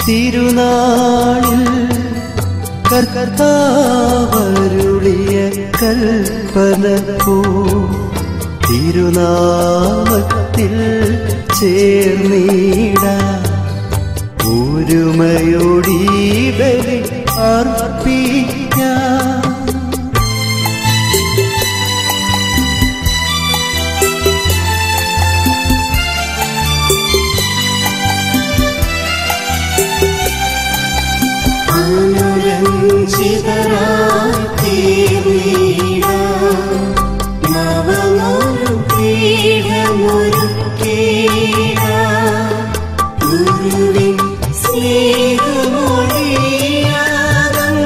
തിരുനാളിൽ കർത്താവരുളിയ കൽപ്പന പോ തിരുനാമത്തിൽ ചേർന്നീട ഒരുമയോടീ ബലി അർപ്പിക്കാം അനുരഞ്ജിതരായി തീർന്നീട നവമൊരു പീഠമൊരുക്കീട ഗുരുവിൻ സ്നേഹമൊഴിയാകം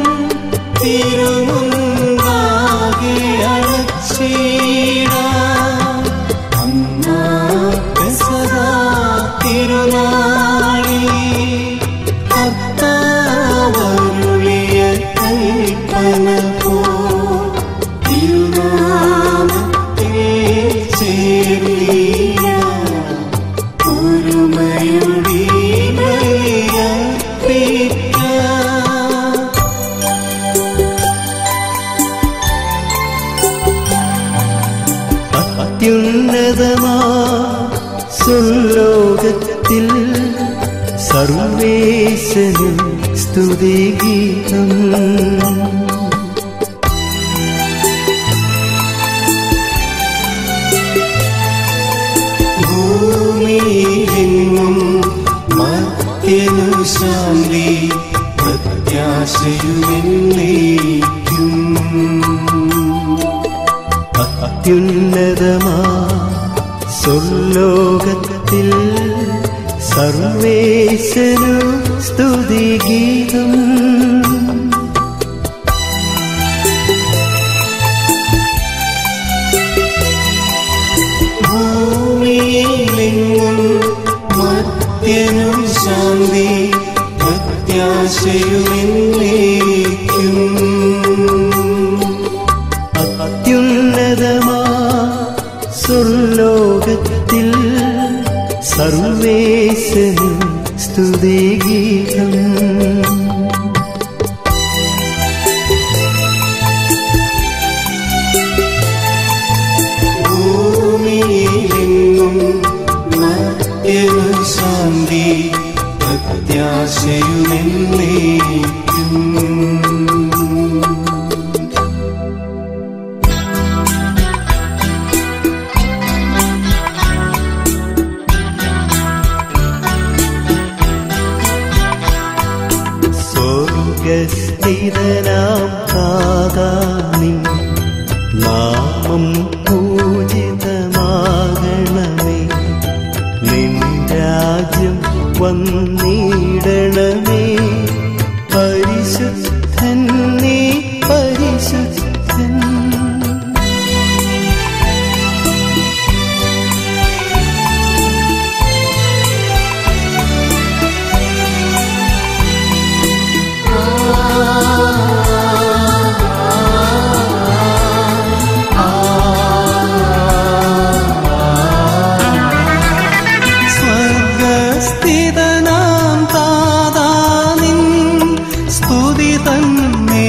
തിരുമുൻപാകെ അണച്ചീട അന്നാ സദാ തിരുനാളിൽ കർത്താവരുളിയ കൽപ്പന പോ തിരുനാമത്തിൽ ചേർന്നീയ ഒരുമയുടെ ബലിയർപ്പിക്കാം. അത്യുന്നതമാ സുലോകത്തിൽ സർവേശനും സ്തുതിഗീതം ഭൂമിയിലെങ്ങും മത്യനു ശാന്തി പ്രത്യാശയുമെന്നേക്കും അത്യുന്നതമാ സ്വർലോകത്തിൽ സർവേശനു സ്തുതിഗീതം ഭൂമിയിലെങ്ങും മത്യനു ശാന്തി പ്രത്യാശയുമെന്നേക്കും അത്യുന്നതമാ സ്വർലോകത്തിൽ സർവേശനു സ്തുതിഗീതം ഭൂമിയിലെങ്ങും മത്യനു ശാന്തി പ്രത്യാശയുമെന്നേക്കും സ്വർഗസ്ഥിതനാം കാതാനി നാമം പൂജിതമാകണമേ നിൻ രാജ്യം വന്നിടണമേ പരിശുദ്ധൻ നീ പരിശുദ്ധൻ സ്വർഗസ്ഥിതനാം താതാനിൻ സ്തുതി തന്നെ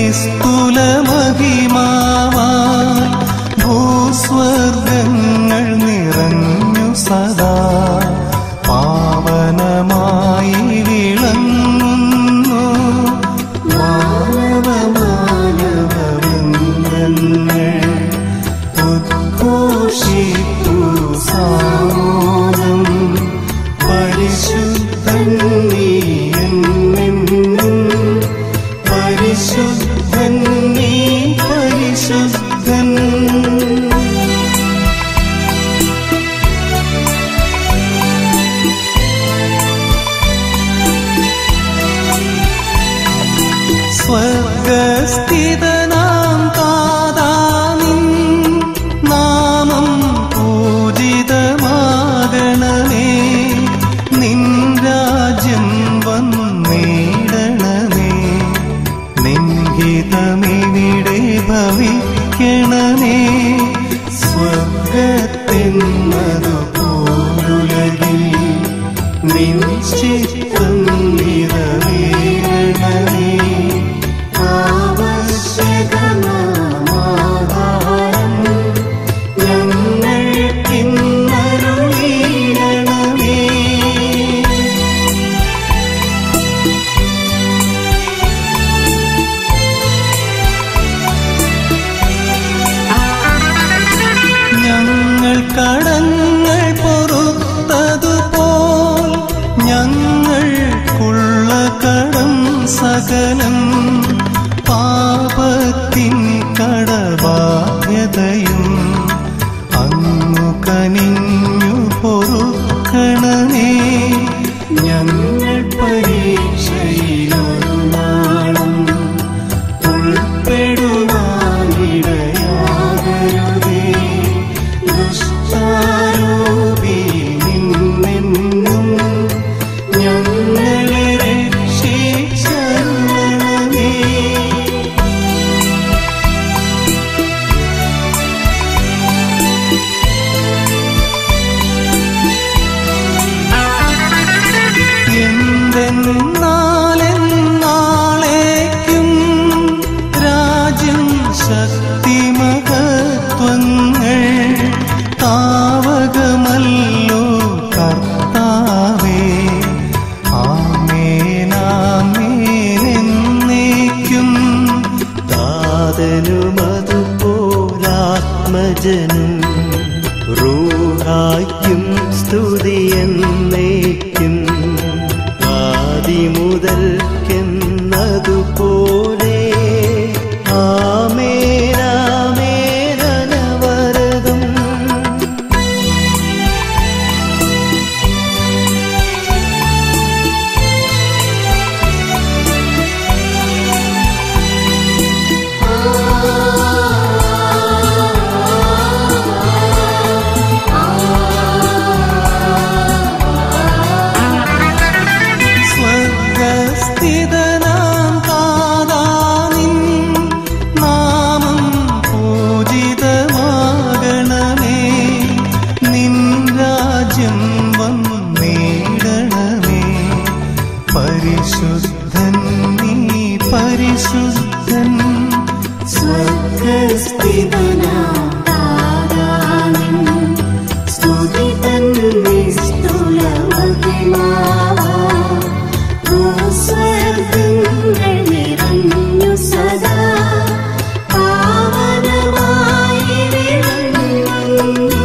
സ്ഥൂലമഹിമാവാൻ ഭൂസ്വർഗങ്ങൾ നിറഞ്ഞു സദാ പാവനമായി വിളങ്ങുന്നു മാനവമാനവൃന്ദങ്ങൾ ഉദ്ഘോഷിപ്പു സാമോദം പരിശുദ്ധൻ നീ എന്നെന്നും പരിശുദ്ധൻ നീ പരിശുദ്ധൻ സ്വർഗസ്ഥിതനാം താതാനിൻ നാമം പൂജിതമാകണമേ നിൻ രാജ്യം വന്നിടണമേ നിൻഹിതമിവിടെ ഭവിക്കണമേ സ്വർഗത്തെന്നതു പോലുലകിൽ നിൻ ചിത്തം നിറ കടങ്ങൾ പൊറുത്തതുപോൽ ഞങ്ങൾക്കുള്ള കടം സകലം പാപത്തിൻ കടബാധ്യതയും അങ്ങു കനിഞ്ഞു പൊറുക്കണമേ ഞങ്ങൾ പരീക്ഷയിലൊരു നാളും ഉൾപ്പെടുവാനിടയാകരുതേ ദുഷ്ടാരൂപി നിന്നെന്നും ഞങ്ങളെ രക്ഷിച്ചരുളണമേ എന്തെന്നാലെന്നാളേക്കും രാജ്യം ശക്തി മഹത്വങ്ങൾ താവകമല്ലോ കർത്താവേ ആമേനാമേനെന്നേക്കും താതനുമതുപോലാത്മജനും റൂഹായ്ക്കും സ്തുതിയെന്നേക്കും ആദിമുതൽക്കെന്നതുപോലെ ആമേനാമേനവരതും സ്വർഗസ്ഥിതനാം താതാനിൻ നാമം പൂജിതമാകണമേ നിൻ രാജ്യം വന്നേടണമേ പരിശുദ്ധൻ നീ പരിശുദ്ധൻ സ്വർഗസ്ഥിതനാം സദാ പാവനമായി വിളങ്ങുന്നു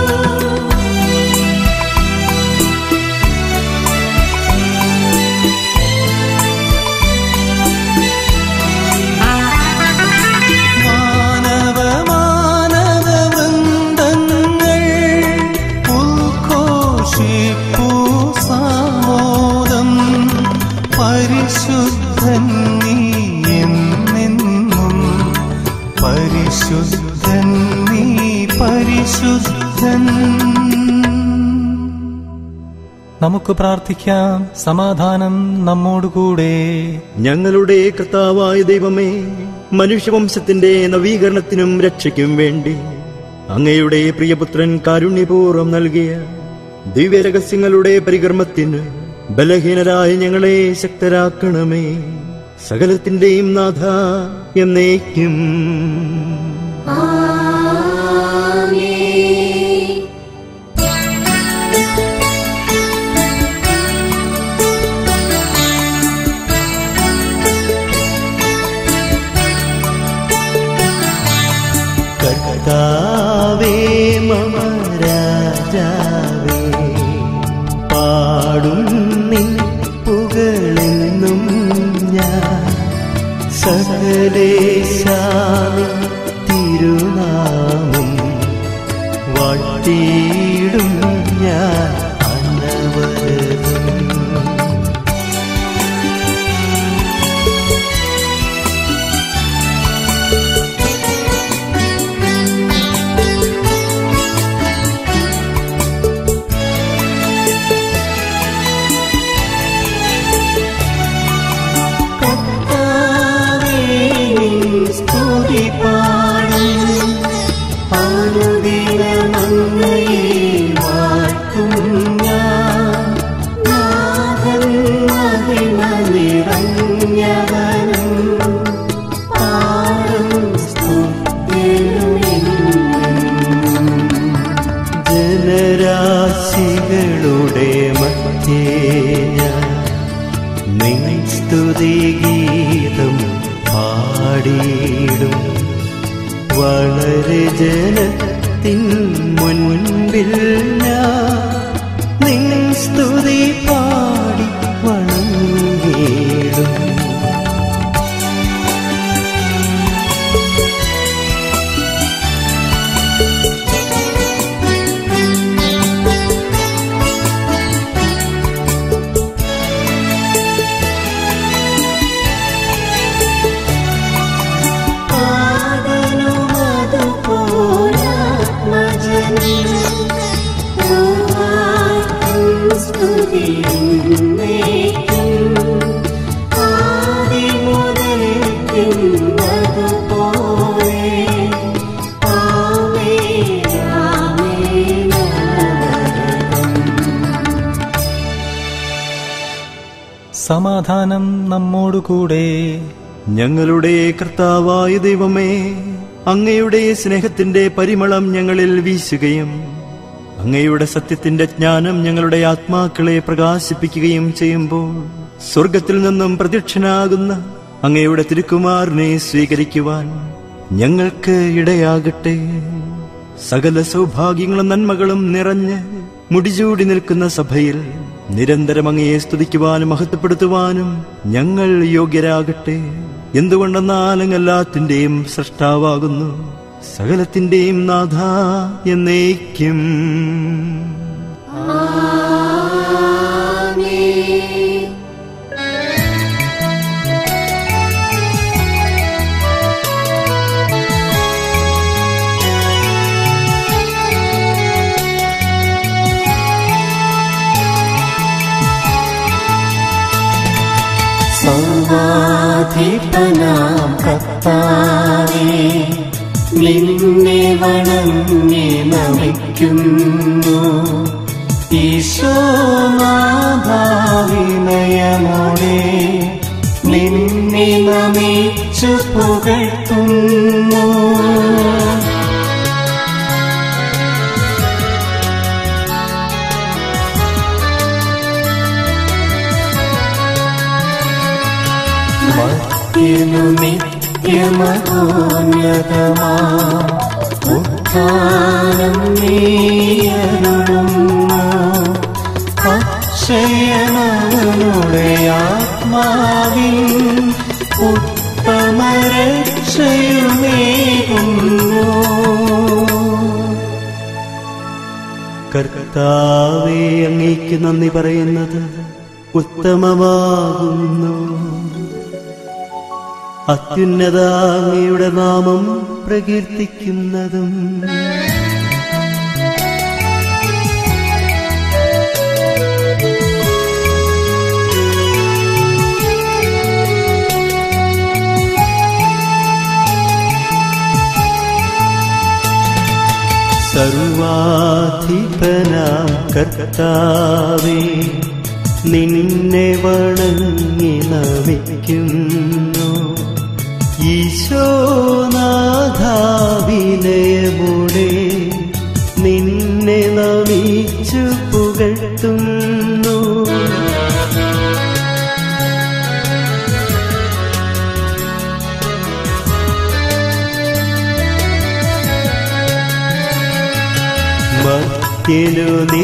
മാനവ മാനവ വൃന്ദങ്ങൾ ഉദ്ഘോഷിപ്പൂ സാമോദം പരിശുദ്ധൻ നീ എന്നെന്നും പരിശുദ്ധൻ നീ പരിശുദ്ധൻ നമുക്ക് പ്രാർത്ഥിക്കാം സമാധാനം നമ്മോടുകൂടെ ഞങ്ങളുടെ കർത്താവായ ദൈവമേ മനുഷ്യവംശത്തിന്റെ നവീകരണത്തിനും രക്ഷയ്ക്കും വേണ്ടി അങ്ങയുടെ പ്രിയപുത്രൻ കാരുണ്യപൂർവ്വം നൽകിയ ദിവ്യരഹസ്യങ്ങളുടെ പരികർമ്മത്തിന് ബലഹീനരായ ഞങ്ങളെ ശക്തരാക്കണമേ സകലത്തിന്റെയും നാഥ എന്നേക്കും കർത്താവേ മമ രാജാവേ പാടും നിൻ പുകളെന്നും ഞാൻ സകലേശാമി തിരുനാമം വാഴ്ത്തിയിടും ഞാൻ അനവരതും സ്തുതി പാടും അനുദിനമങ്ങയെ വാഴ്ത്തും ഞാൻ നാഥൻ മഹിമ നിറഞ്ഞവനും പാടും ജനരാശികളുടെ മധ്യേ ഞാൻ നിൻ സ്തുതിഗീതം പാടിയിടും വളരെ ജന സ്നേഹത്തിൻ മുൻപിൽ ഞാൻ നിൻ സ്തുതി പാടി വണങ്ങിടും സമാധാനം നമ്മോടുകൂടെ ഞങ്ങളുടെ കർത്താവായ ദൈവമേ അങ്ങയുടെ സ്നേഹത്തിന്റെ പരിമളം ഞങ്ങളിൽ വീശുകയും അങ്ങയുടെ സത്യത്തിന്റെ ജ്ഞാനം ഞങ്ങളുടെ ആത്മാക്കളെ പ്രകാശിപ്പിക്കുകയും ചെയ്യുമ്പോൾ സ്വർഗത്തിൽ നിന്നും പ്രത്യക്ഷനാകുന്ന അങ്ങയുടെ തിരുക്കുമാറിനെ സ്വീകരിക്കുവാൻ ഞങ്ങൾക്ക് ഇടയാകട്ടെ സകല സൗഭാഗ്യങ്ങളും നന്മകളും നിറഞ്ഞ് മുടിചൂടി നിൽക്കുന്ന സഭയിൽ നിരന്തരം അങ്ങയെ സ്തുതിക്കുവാനും മഹത്വപ്പെടുത്തുവാനും ഞങ്ങൾ യോഗ്യരാകട്ടെ എന്തുകൊണ്ടെന്നാൽ അങ്ങ് എല്ലാത്തിന്റെയും സൃഷ്ടാവാകുന്നു സകലത്തിന്റെയും നാഥ എന്നേക്കും സർവാധിപനാം കർത്താവേ നിന്നെ വണങ്ങി നമിക്കുന്നു ഈശോനാഥാവിനയമോടെ നിന്നെ നമിച്ചു പുകഴ്ത്തുന്നു മർത്യനു നിത്യമഹോന്നതമാ ഉദ്ധാനം നീയരുളുന്നു അക്ഷയമവനുടെ ആത്മാവിൻ ഉത്തമരക്ഷയുമേകുന്നു കർത്താവേ അങ്ങേക്ക് നന്ദി പറയുന്നത് ഉത്തമമാകുന്നു അത്യുന്നത അങ്ങയുടെ നാമം പ്രകീർത്തിക്കുന്നതും സർവാധിപനാം കർത്താവേ നിന്നെ വണങ്ങി നമിക്കുന്നു ഈശോനാഥാവിനയമുടെ നിന്നെ നമിച്ചു പുകഴ്ത്തുന്നു മർത്യനു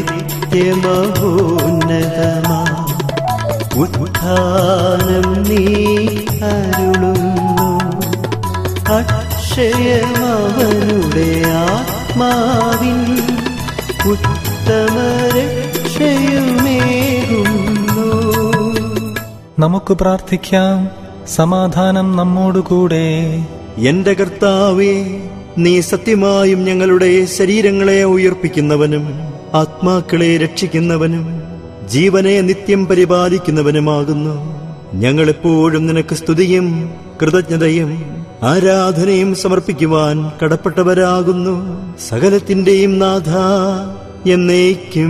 നിത്യമഹോന്നതമാ ഉത്ഥാനം നീ അരുളുന്നു അക്ഷയമവനുടെ ആത്മാവിൻ ഉത്തമരക്ഷയുമേകുന്നു നമുക്ക് പ്രാർത്ഥിക്കാം സമാധാനം നമ്മോടുകൂടെ എന്റെ കർത്താവേ നീ സത്യമായും ഞങ്ങളുടെ ശരീരങ്ങളെ ഉയർപ്പിക്കുന്നവനും ആത്മാക്കളെ രക്ഷിക്കുന്നവനും ജീവനെ നിത്യം പരിപാലിക്കുന്നവനുമാകുന്നു ഞങ്ങളെപ്പോഴും നിനക്ക് സ്തുതിയും കൃതജ്ഞതയും ആരാധനയും സമർപ്പിക്കുവാൻ കടപ്പെട്ടവരാകുന്നു സകലത്തിന്റെയും നാഥ എന്നേക്കും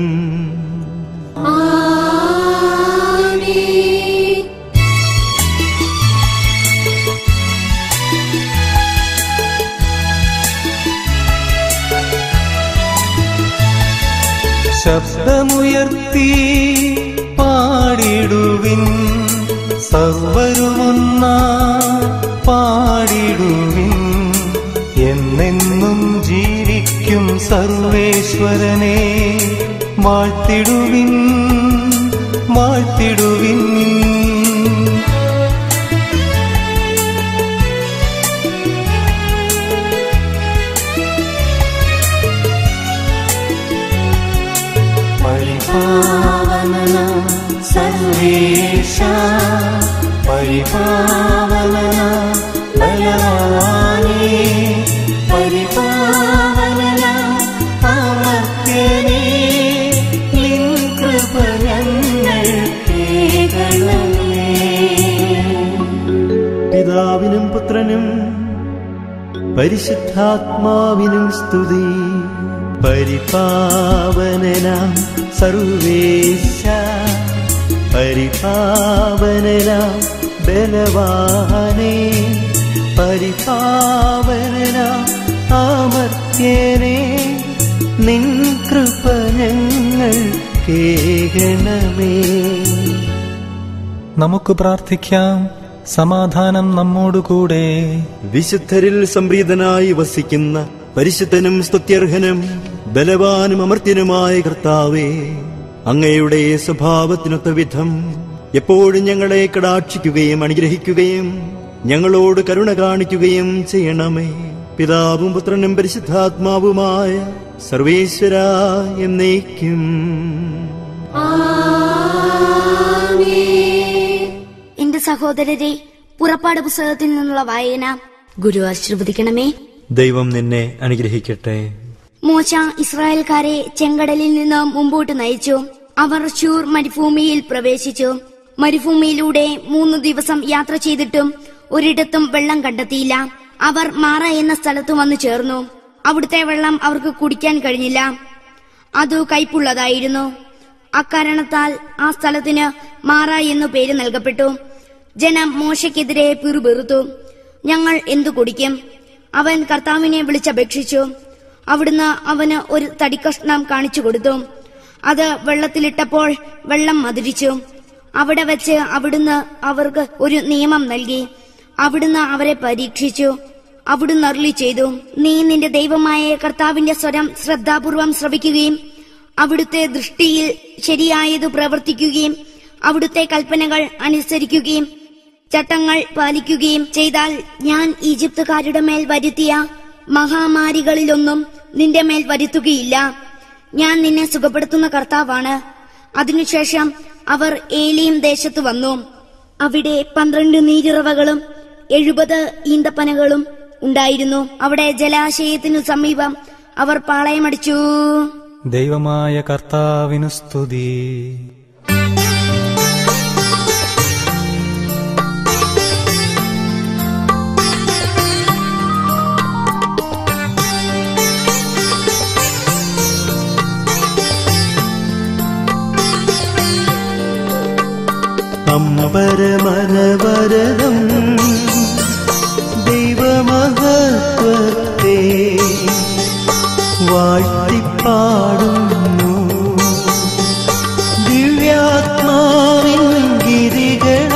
ശബ്ദമുയർത്തി പാടിടുവിൻ സർവരുമൊന്ന പാടിടുവിൻ എന്നെന്നും ജീവിക്കും സർവേശ്വരനെ വാഴ്ത്തിടുവിൻ വാഴ്ത്തിടുവിൻ പരിപാവന സർവേശ പരിപാവന ബലവാനേ പരിപാവന അമർത്യനേ നിൻ കൃപ ഞങ്ങൾ കേൾക്കണമേ പിതാവിനും പുത്രനും പരിശുദ്ധാത്മാവിനും സ്തുതി പരിപാവനനാം സർവേശ പരിപാവനനാം ബലവാനേ പരിപാവനനാം ആമർത്യനേ നിൻ കൃപ ഞങ്ങൾ കേകണമേ നമുക്ക് പ്രാർത്ഥിക്കാം സമാധാനം നമ്മോടുകൂടെ വിശുദ്ധരിൽ സംപ്രീതനായി വസിക്കുന്ന പരിശുദ്ധനും സ്തുത്യർഹനും ബലവാനും അമർത്യനുമായ കർത്താവേ അങ്ങയുടെ സ്വഭാവത്തിനൊത്ത വിധം എപ്പോഴും ഞങ്ങളെ കടാക്ഷിക്കുകയും അനുഗ്രഹിക്കുകയും ഞങ്ങളോട് കരുണ കാണിക്കുകയും ചെയ്യണമേ പിതാവും പുത്രനും പരിശുദ്ധാത്മാവുമായ സർവേശ്വര എന്നേക്കും എന്റെ സഹോദരരെ പുറപ്പാട് പുസ്തകത്തിൽ നിന്നുള്ള വായന ഗുരു ആശീർവദിക്കണമേ ദൈവം നിന്നെ അനുഗ്രഹിക്കട്ടെ മോശ ഇസ്രായേൽക്കാരെ ചെങ്കടലിൽ നിന്ന് മുമ്പോട്ട് നയിച്ചു അവർ ഷൂർ മരുഭൂമിയിൽ പ്രവേശിച്ചു മരുഭൂമിയിലൂടെ മൂന്ന് ദിവസം യാത്ര ചെയ്തിട്ടും ഒരിടത്തും വെള്ളം കണ്ടെത്തിയില്ല അവർ മാറ എന്ന സ്ഥലത്ത് വന്നു ചേർന്നു അവിടുത്തെ വെള്ളം അവർക്ക് കുടിക്കാൻ കഴിഞ്ഞില്ല അത് കയ്പുള്ളതായിരുന്നു അക്കാരണത്താൽ ആ സ്ഥലത്തിന് മാറ എന്നു പേര് നൽകപ്പെട്ടു ജനം മോശയ്ക്കെതിരെ പിറുപിറുത്തു ഞങ്ങൾ എന്തു കുടിക്കും അവൻ കർത്താവിനെ വിളിച്ചപേക്ഷിച്ചു അവിടുന്ന് അവന് ഒരു തടിക്കഷ്ണം കാണിച്ചു കൊടുത്തു അത് വെള്ളത്തിലിട്ടപ്പോൾ വെള്ളം മധുരിച്ചു അവിടെ വെച്ച് അവിടുന്ന് അവർക്ക് ഒരു നിയമം നൽകി അവിടുന്ന് അവരെ പരീക്ഷിച്ചു അവിടുന്ന് അരുളി ചെയ്തു നീ നിന്റെ ദൈവമായ കർത്താവിന്റെ സ്വരം ശ്രദ്ധാപൂർവം ശ്രവിക്കുകയും അവിടുത്തെ ദൃഷ്ടിയിൽ ശരിയായത് പ്രവർത്തിക്കുകയും അവിടുത്തെ കൽപ്പനകൾ അനുസരിക്കുകയും ചട്ടങ്ങൾ പാലിക്കുകയും ചെയ്താൽ ഞാൻ ഈജിപ്തുകാരുടെ മേൽ വരുത്തിയ മഹാമാരികളിലൊന്നും നിന്റെ മേൽ വരുത്തുകയില്ല ഞാൻ നിന്നെ സുഖപ്പെടുത്തുന്ന കർത്താവാണ് അതിനുശേഷം അവർ ഏലിയും ദേശത്ത് വന്നു അവിടെ പന്ത്രണ്ട് നീരിറവകളും എഴുപത് ഈന്തപ്പനകളും ഉണ്ടായിരുന്നു അവിടെ ജലാശയത്തിനു സമീപം അവർ പാളയമടിച്ചു ദൈവമായ കർത്താവിനു സ്തുതി അമ്പരമനവരതം ദൈവമഹത്വത്തെ വാഴ്ത്തിപ്പാടുന്നു ദിവ്യാത്മാവിൻ ഗിരികള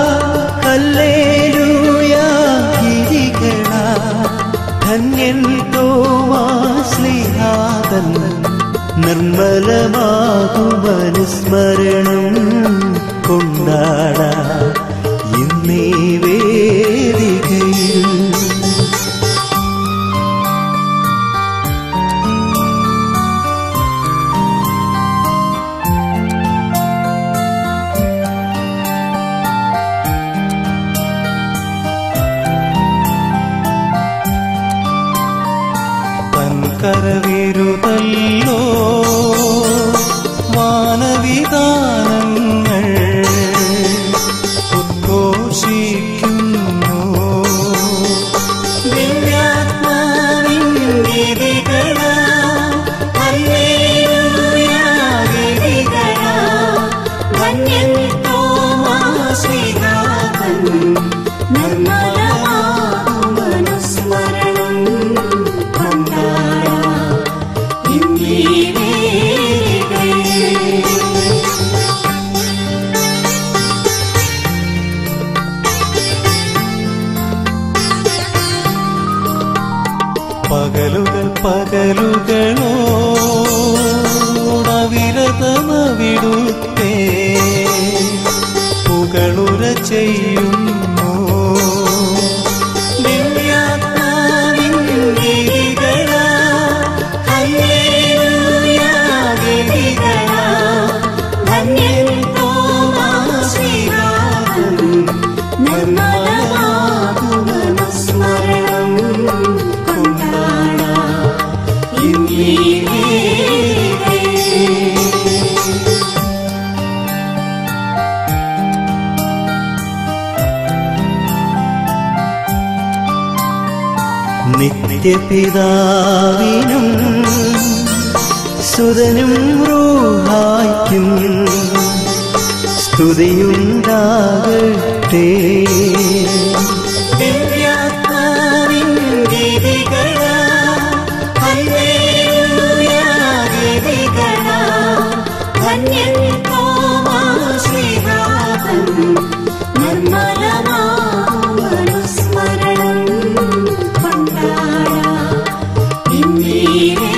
കല്ലേലൂയ ഗിരികള ധന്യൻ തോമാശ്ലിഹാതൻ നിർമ്മലമാകുമനുസ്മരണം കൊണ്ടാട ഇന്നീ വേദികയിൽ തൻകരവിരുതല്ലോ മാനവിധാനങ്ങൾ ഉദ്ഘോഷിക്കുന്നു ദിവ്യാത്മാവിൻ ഗീതികളാ, ഹല്ലേലൂയ ഗീതികളാ, ധന്യൻ തോമാശ്ലീഹാതൻ, നിർമ്മലമാകും അനുസ്മരണം കൊണ്ടാടാം. പകലുകൾ പകലുകളോടവിരതമവിടുത്തേ പുകളുര ചെയ്യുന്നു ദിവ്യാത്മാവിൻ ഗിരികളാ, ഹല്ലേലൂയാ ഗിരികളാ, ധന്യൻ തോമാശ്രീരാഗം, നിർമ്മലമാകുമനുസ്മരണം കൊണ്ടാടാം ഇന്നീ നിത്യപിതാവിനും സുതനും റൂഹായ്ക്കും സ്തുതിയുണ്ടാകട്ടെ ദിവ്യാത്മാവിൻ ഗിരികളാ, ഹല്ലേലൂയാ ഗിരികളാ, ധന്യൻ തോമാശ്രീനാഥൻ, നിർമ്മലമാമനുസ്മരണം കൊണ്ടാടാം ഇന്നീരേ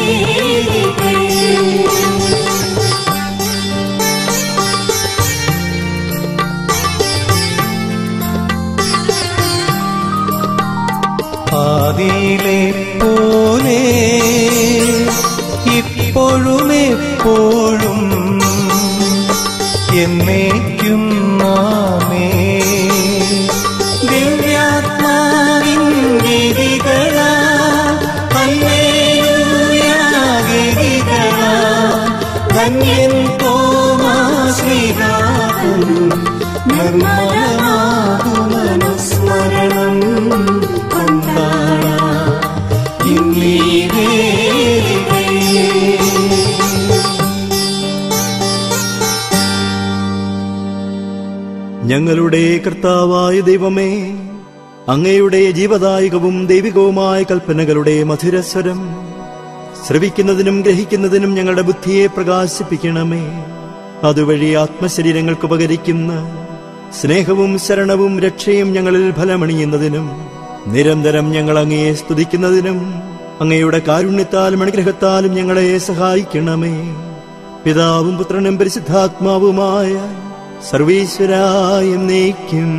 ആദിയിലെ പോലെ ഇപ്പോഴും എപ്പോഴും എന്നേക്കും നാമേ ദിവ്യാത്മാവിൻ ഗിരികളാ ഹല്ലേലൂയാ ഗിരികളാ ധന്യൻ തോമാ ശ്രീനാഥൻ നിർമ്മലമാകുമനുസ്മരണം കൊണ്ടാടാം ഇന്നീ വേദികേ. ഞങ്ങളുടെ കർത്താവായ ദൈവമേ അങ്ങയുടെ ജീവദായകവും ദൈവികവുമായ കൽപ്പനകളുടെ മധുരസ്വരം ശ്രവിക്കുന്നതിനും ഗ്രഹിക്കുന്നതിനും ഞങ്ങളുടെ ബുദ്ധിയെ പ്രകാശിപ്പിക്കണമേ അതുവഴി ആത്മശരീരങ്ങൾക്ക് ഉപകരിക്കുന്ന സ്നേഹവും ശരണവും രക്ഷയും ഞങ്ങളിൽ ഫലമണിയുന്നതിനും നിരന്തരം ഞങ്ങൾ അങ്ങയെ സ്തുതിക്കുന്നതിനും അങ്ങയുടെ കാരുണ്യത്താലും അനുഗ്രഹത്താലും ഞങ്ങളെ സഹായിക്കണമേ പിതാവും പുത്രനും പരിശുദ്ധാത്മാവുമായ സർവീശ്വരായും നീക്കും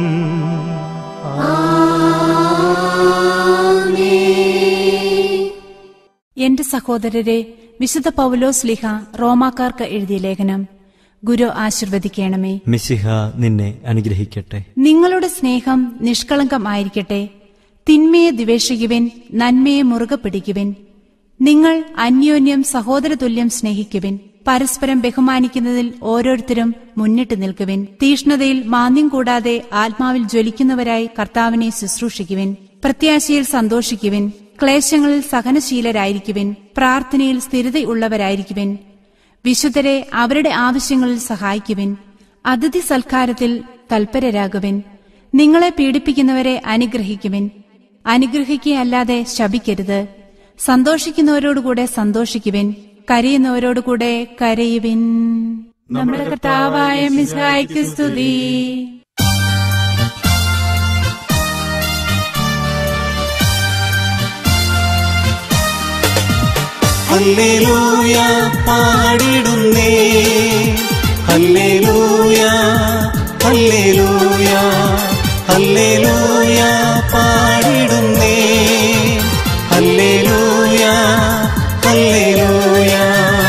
എന്റെ സഹോദരരെ വിശുദ്ധ പൗലോസ് ലിഹ റോമാക്കാർക്ക് എഴുതിയ ലേഖനം ഗുരു ആശീർവദിക്കണമേ മിശിഹ നിന്നെ അനുഗ്രഹിക്കട്ടെ നിങ്ങളുടെ സ്നേഹം നിഷ്കളങ്കമായിരിക്കട്ടെ തിന്മയെ ദ്വേഷിക്കുവിൻ നന്മയെ മുറുകെ പിടിക്കുവിൻ നിങ്ങൾ അന്യോന്യം സഹോദരതുല്യം സ്നേഹിക്കുവിൻ പരസ്പരം ബഹുമാനിക്കുന്നതിൽ ഓരോരുത്തരും മുന്നിട്ട് നിൽക്കുവിൻ തീഷ്ണതയിൽ മാന്യം കൂടാതെ ആത്മാവിൽ ജ്വലിക്കുന്നവരായി കർത്താവിനെ ശുശ്രൂഷിക്കുവിൻ പ്രത്യാശയിൽ സന്തോഷിക്കുവിൻ ക്ലേശങ്ങളിൽ സഹനശീലരായിരിക്കുവിൻ പ്രാർത്ഥനയിൽ സ്ഥിരതയുള്ളവരായിരിക്കുവിൻ വിശുദ്ധരെ അവരുടെ ആവശ്യങ്ങളിൽ സഹായിക്കുവിൻ അതിഥി സൽക്കാരത്തിൽ തൽപരരാകുവിൻ നിങ്ങളെ പീഡിപ്പിക്കുന്നവരെ അനുഗ്രഹിക്കുവിൻ അനുഗ്രഹിക്കുകയല്ലാതെ ശപിക്കരുത് സന്തോഷിക്കുന്നവരോടുകൂടെ സന്തോഷിക്കുവിൻ കരയുന്നവരോടുകൂടെ കരയുവിൻ നമ്മുടെ കർത്താവായ മിശായ്ക്ക് സ്തുതി ഹല്ലേലൂയ പാടിടുന്നേ ഹല്ലേലൂയ ഹല്ലേലൂയ ഹല്ലേലൂയ പാടിടുന്നേ ഹല്ലേലൂയ ഹല്ലേലൂയ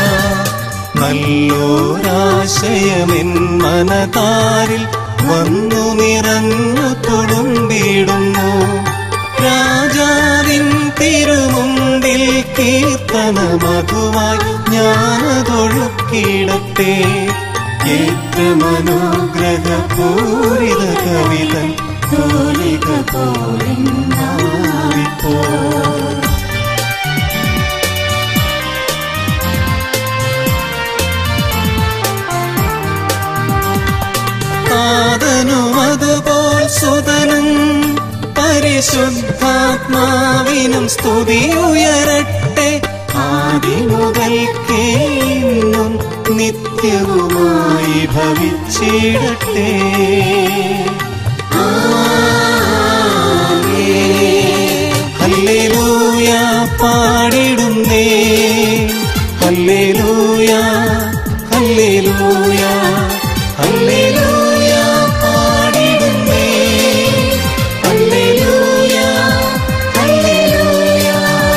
നല്ലോരാശയമെൻ മനതാരിൽ വന്നു നിറഞ്ഞു തുളുമ്പിടുന്നു രാജാവിൻ തിരുമുമ്പിൽ കീർത്തനമതുമായി ഞാനതൊഴുക്കിടട്ടെ ഏറ്റമനുഗ്രഹപൂരിത കവിത തോലിക പോലിപ്പോ താതനും അതുപോൽ സുതനും പരിശുദ്ധാത്മാവിനും സ്തുതിയുയരട്ടെ ആദി മുതൽക്കേ ഇന്നും നിത്യവുമായി ഭവിച്ചിടട്ടെ ആമേൻ. ഹല്ലേലൂയ പാ ഹല്ലേലൂയ ഹല്ലേലൂയ ഹല്ലേലൂയ പാടിടുന്നേ ഹല്ലേലൂയ ഹല്ലേലൂയ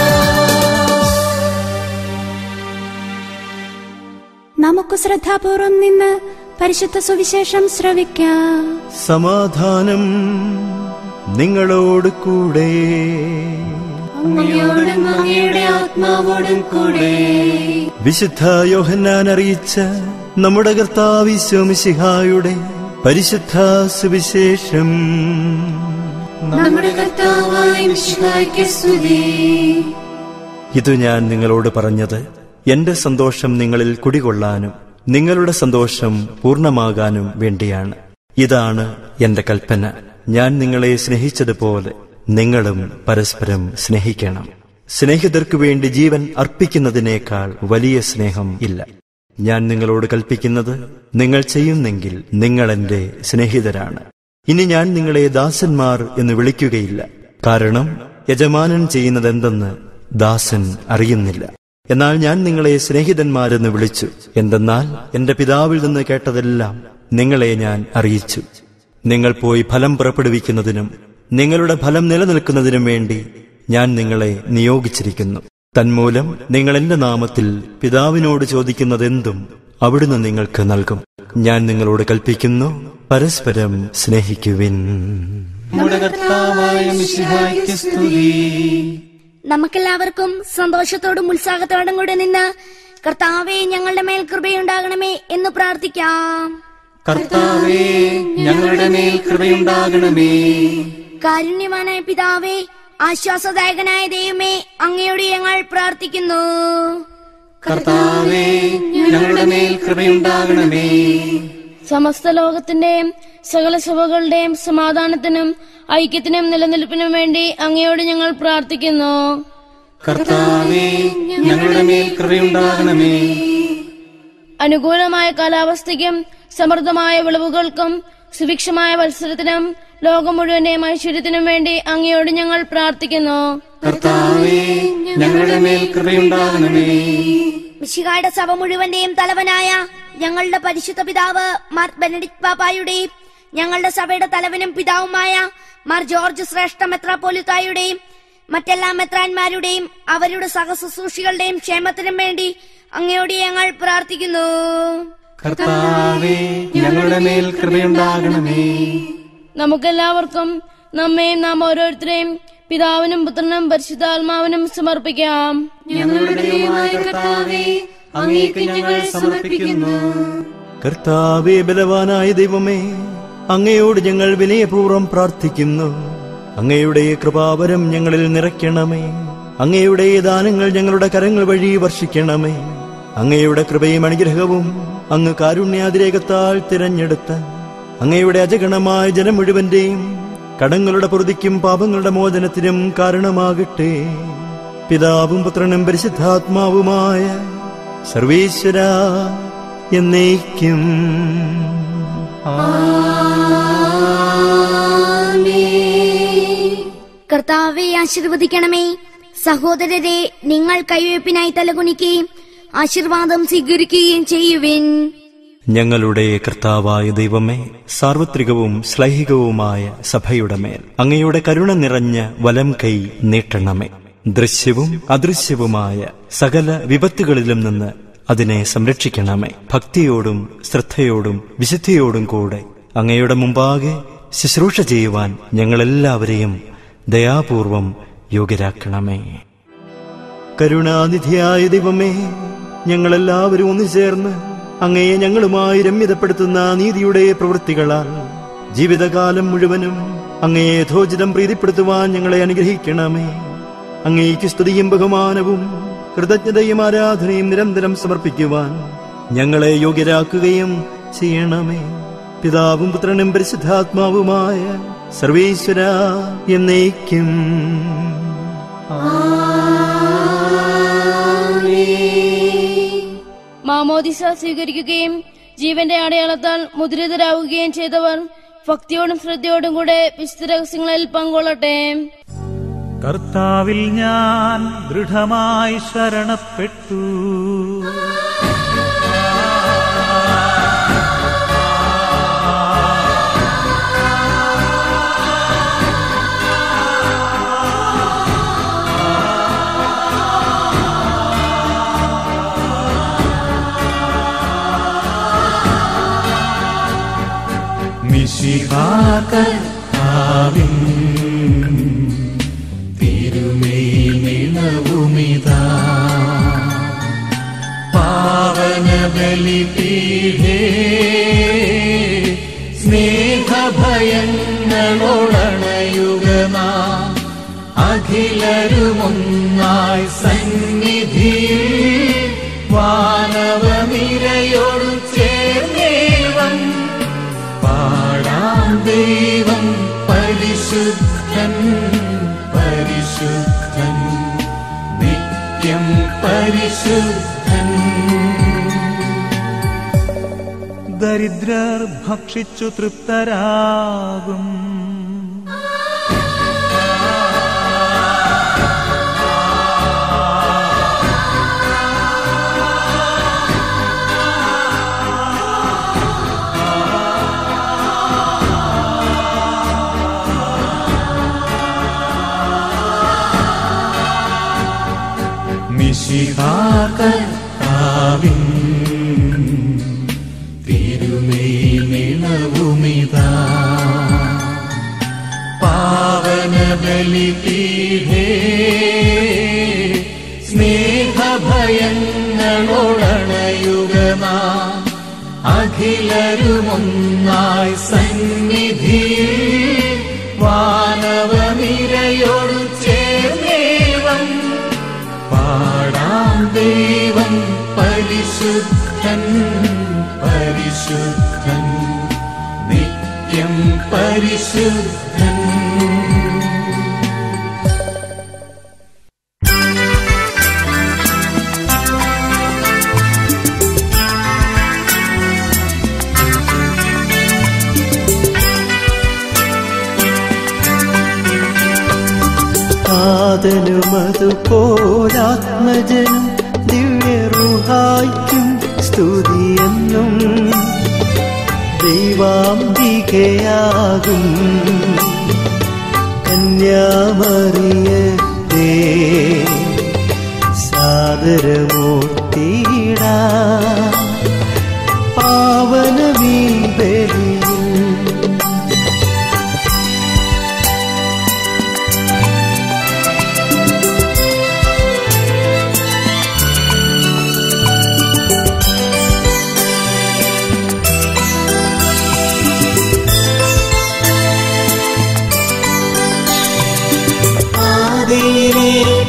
നമുക്ക് ശ്രദ്ധാപൂർവം നിന്ന് പരിശുദ്ധ സുവിശേഷം ശ്രവിക്കാം സമാധാനം നിങ്ങളോട് കൂടെ അങ്ങയോടും അങ്ങയുടെ ആത്മാവോടും കൂടെ വിശുദ്ധ യോഹന്നാൻ അറിയിച്ച നമ്മുടെ കർത്താവിശ്വമിശിഹായുടെ പരിശുദ്ധ സുവിശേഷം നമ്മുടെ കർത്താവായ മിശിഹായ്ക്ക് സ്തുതി ഇത് ഞാൻ നിങ്ങളോട് പറഞ്ഞത് എന്റെ സന്തോഷം നിങ്ങളിൽ കുടികൊള്ളാനും നിങ്ങളുടെ സന്തോഷം പൂർണ്ണമാകാനും വേണ്ടിയാണ് ഇതാണ് എന്റെ കൽപ്പന ഞാൻ നിങ്ങളെ സ്നേഹിച്ചതുപോലെ നിങ്ങളും പരസ്പരം സ്നേഹിക്കണം സ്നേഹിതർക്കു വേണ്ടി ജീവൻ അർപ്പിക്കുന്നതിനേക്കാൾ വലിയ സ്നേഹം ഇല്ല ഞാൻ നിങ്ങളോട് കൽപ്പിക്കുന്നത് നിങ്ങൾ ചെയ്യുന്നെങ്കിൽ നിങ്ങൾ എന്റെ സ്നേഹിതരാണ് ഇനി ഞാൻ നിങ്ങളെ ദാസന്മാർ എന്ന് വിളിക്കുകയില്ല കാരണം യജമാനൻ ചെയ്യുന്നതെന്തെന്ന് ദാസൻ അറിയുന്നില്ല എന്നാൽ ഞാൻ നിങ്ങളെ സ്നേഹിതന്മാരെന്ന് വിളിച്ചു എന്തെന്നാൽ എന്റെ പിതാവിൽ നിന്ന് കേട്ടതെല്ലാം നിങ്ങളെ ഞാൻ അറിയിച്ചു നിങ്ങൾ പോയി ഫലം പുറപ്പെടുവിക്കുന്നതിനും നിങ്ങളുടെ ഫലം നിലനിൽക്കുന്നതിനും വേണ്ടി ഞാൻ നിങ്ങളെ നിയോഗിച്ചിരിക്കുന്നു തന്മൂലം നിങ്ങൾ എന്റെ നാമത്തിൽ പിതാവിനോട് ചോദിക്കുന്നതെന്തും അവിടുന്ന് നിങ്ങൾക്ക് നൽകും ഞാൻ നിങ്ങളോട് കൽപ്പിക്കുന്നു പരസ്പരം സ്നേഹിക്കുവിൻ നമ്മുടെ കർത്താവായ മിശിഹായ്ക്ക് സ്തുതി നമുക്കെല്ലാവർക്കും സന്തോഷത്തോടും ഉത്സാഹത്തോടും കൂടെ നിന്ന് കർത്താവെ ഞങ്ങളുടെ മേൽ കൃപയുണ്ടാകണമേ എന്ന് പ്രാർത്ഥിക്കാം കർത്താവേ ഞങ്ങളുടെ മേൽ കൃപയുണ്ടാകണമേ കാരുണ്യവാനായ പിതാവേ ആശ്വാസദായകനായ ദൈവമേ അങ്ങയോട് ഞങ്ങൾ പ്രാർത്ഥിക്കുന്നു കർത്താവേ ഞങ്ങളുടെ മേൽ കൃപയുണ്ടാകണമേ സമസ്ത ലോകത്തിന്റെയും സകല സഭകളുടെയും സമാധാനത്തിനും ഐക്യത്തിനും നിലനിൽപ്പിനും വേണ്ടി അങ്ങയോട് ഞങ്ങൾ പ്രാർത്ഥിക്കുന്നു കർത്താവേ ഞങ്ങളുടെ മേൽ കൃപയുണ്ടാകണമേ അനുകൂലമായ കാലാവസ്ഥയ്ക്കും സമൃദ്ധമായ വിളവുകൾക്കും സുഭിക്ഷമായ മത്സരത്തിനും ലോകം മുഴുവന്റെയും ഐശ്വര്യത്തിനും വേണ്ടി അങ്ങയോട് ഞങ്ങൾ പ്രാർത്ഥിക്കുന്നു കർത്താവേ ഞങ്ങളുടെ മേൽ കൃപയുണ്ടാകണമേ മിശിഹായുടെ സഭ മുഴുവന്റെയും തലവനായ ഞങ്ങളുടെ പരിശുദ്ധ പിതാവ് മാർ ബെനഡിക് പാപ്പായുടെയും ഞങ്ങളുടെ സഭയുടെ തലവനും പിതാവുമായ മാർ ജോർജ് ശ്രേഷ്ഠ മെത്രാപ്പോലിത്തായുടെയും മറ്റെല്ലാ മെത്രാന്മാരുടെയും അവരുടെ സഹശുശ്രൂഷികളുടെയും ക്ഷേമത്തിനും വേണ്ടി അങ്ങയോട് ഞങ്ങൾ പ്രാർത്ഥിക്കുന്നു കർത്താവേ ഞങ്ങളുടെ മേൽ കൃപയുണ്ടാകണമേ നമുക്കെല്ലാവർക്കും നമ്മയും നാം ഓരോരുത്തരെയും പിതാവിനും പുത്രനും പരിശുദ്ധാത്മാവിനും സമർപ്പിക്കാം ഞങ്ങളുടെ ദൈവമായ കർത്താവേ അങ്ങേക്ക് ഞങ്ങൾ സമർപ്പിക്കുന്നു കർത്താവേ ബലവാനായ ദൈവമേ അങ്ങയോട് ഞങ്ങൾ വിനയപൂർവ്വം പ്രാർത്ഥിക്കുന്നു അങ്ങയുടെ കൃപാവരം ഞങ്ങളിൽ നിറയ്ക്കണമേ അങ്ങയുടെ ദാനങ്ങൾ ഞങ്ങളുടെ കരങ്ങൾ വഴി വർഷിക്കണമേ അങ്ങയുടെ കൃപയും അനുഗ്രഹവും അങ്ങ് കാരുണ്യാതിരേകത്താൽ തിരഞ്ഞെടുത്ത അങ്ങയുടെ അജഗണമായ ജനം മുഴുവന്റെയും കടങ്ങളുടെ പൊറുതിക്കും പാപങ്ങളുടെ മോചനത്തിനും കാരണമാകട്ടെ പിതാവും പുത്രനും പരിശുദ്ധാത്മാവുമായ സർവീശ്വര എന്നേക്കും കർത്താവെ ആശീർവദിക്കണമേ സഹോദരരെ നിങ്ങൾ കൈവയ്പിനായി തലകുനിക്കുകയും ആശീർവാദം സ്വീകരിക്കുകയും ചെയ്യുവിൻ ഞങ്ങളുടെ കർത്താവായ ദൈവമേ സാർവത്രികവും ശ്ലൈഹികവുമായ സഭയുടെ മേൽ അങ്ങയുടെ കരുണ നിറഞ്ഞ വലം കൈ നീട്ടണമേ ദൃശ്യവും അദൃശ്യവുമായ സകല വിപത്തുകളിലും നിന്ന് അതിനെ സംരക്ഷിക്കണമേ ഭക്തിയോടും ശ്രദ്ധയോടും വിശുദ്ധിയോടും കൂടെ അങ്ങയുടെ മുമ്പാകെ ശുശ്രൂഷ ചെയ്യുവാൻ ഞങ്ങളെല്ലാവരെയും ദയാപൂർവം യോഗ്യരാക്കണമേ കരുണാനിധിയായ ദൈവമേ ഞങ്ങളെല്ലാവരും ഒന്നു ചേർന്ന് അങ്ങയെ ഞങ്ങളുമായി രമ്യതപ്പെടുത്തുന്ന നീതിയുടെ പ്രവൃത്തികളാൽ ജീവിതകാലം മുഴുവനും അങ്ങയെ യഥോചിതം പ്രീതിപ്പെടുത്തുവാൻ ഞങ്ങളെ അനുഗ്രഹിക്കണമേ അങ്ങേക്ക് സ്തുതിയും ബഹുമാനവും കൃതജ്ഞതയും ആരാധനയും നിരന്തരം സമർപ്പിക്കുവാൻ ഞങ്ങളെ യോഗ്യരാക്കുകയും ചെയ്യണമേ പിതാവും പുത്രനും പരിശുദ്ധാത്മാവുമായ സർവീശ്വര എന്നേക്കും മാമോദിസ സ്വീകരിക്കുകയും ജീവന്റെ അടയാളത്താൽ മുദ്രിതരാവുകയും ചെയ്തവർ ഭക്തിയോടും ശ്രദ്ധയോടും കൂടെ വിശുദ്ധ രഹസ്യങ്ങളിൽ പങ്കൊള്ളട്ടെ കർത്താവിൽ ഞാൻ ദൃഢമായി ശരണപ്പെട്ടു മിശിഹാകർത്താവിൻ തിരുമേൽ നിളവുമിതാ പാവന ബലിപീഠേ സ്നേഹഭയങ്ങളോടണയുക നാം അഖിലരുമൊന്നായി സന്നിധിയിൽ വാനവനിരയോടു ചേർന്നേവം പാടാം ദൈവം പരിശുദ്ധൻ പരിശുദ്ധൻ നിത്യം പരിശുദ്ധൻ ദരിദ്രർ ഭക്ഷിച്ചു തൃപ്തരാകും മിശിഹാകർത്താവിൻ തിരുമേൽ നിളവുമിതാ പാവന ബലിപീഠേ സ്നേഹഭയങ്ങളോടണയുക നാം അഖിലരുമൊന്നായി സന്നിധിയിൽ വാനവനിരയോടു ചേർന്നേവം പാടാം ദൈവം പരിശുദ്ധൻ പരിശുദ്ധൻ നിത്യം പരിശുദ്ധൻ ആദനുമതുപോലാത്മജനും ദിവ്യറുഹായ്ക്കും സ്തുതിയെന്നും ദൈവാംബികയാകും കന്യാമറിയത്തെ സാദരമൂർത്തിടാ പാവനമീ ബലിയിൽ ആദിയിലെ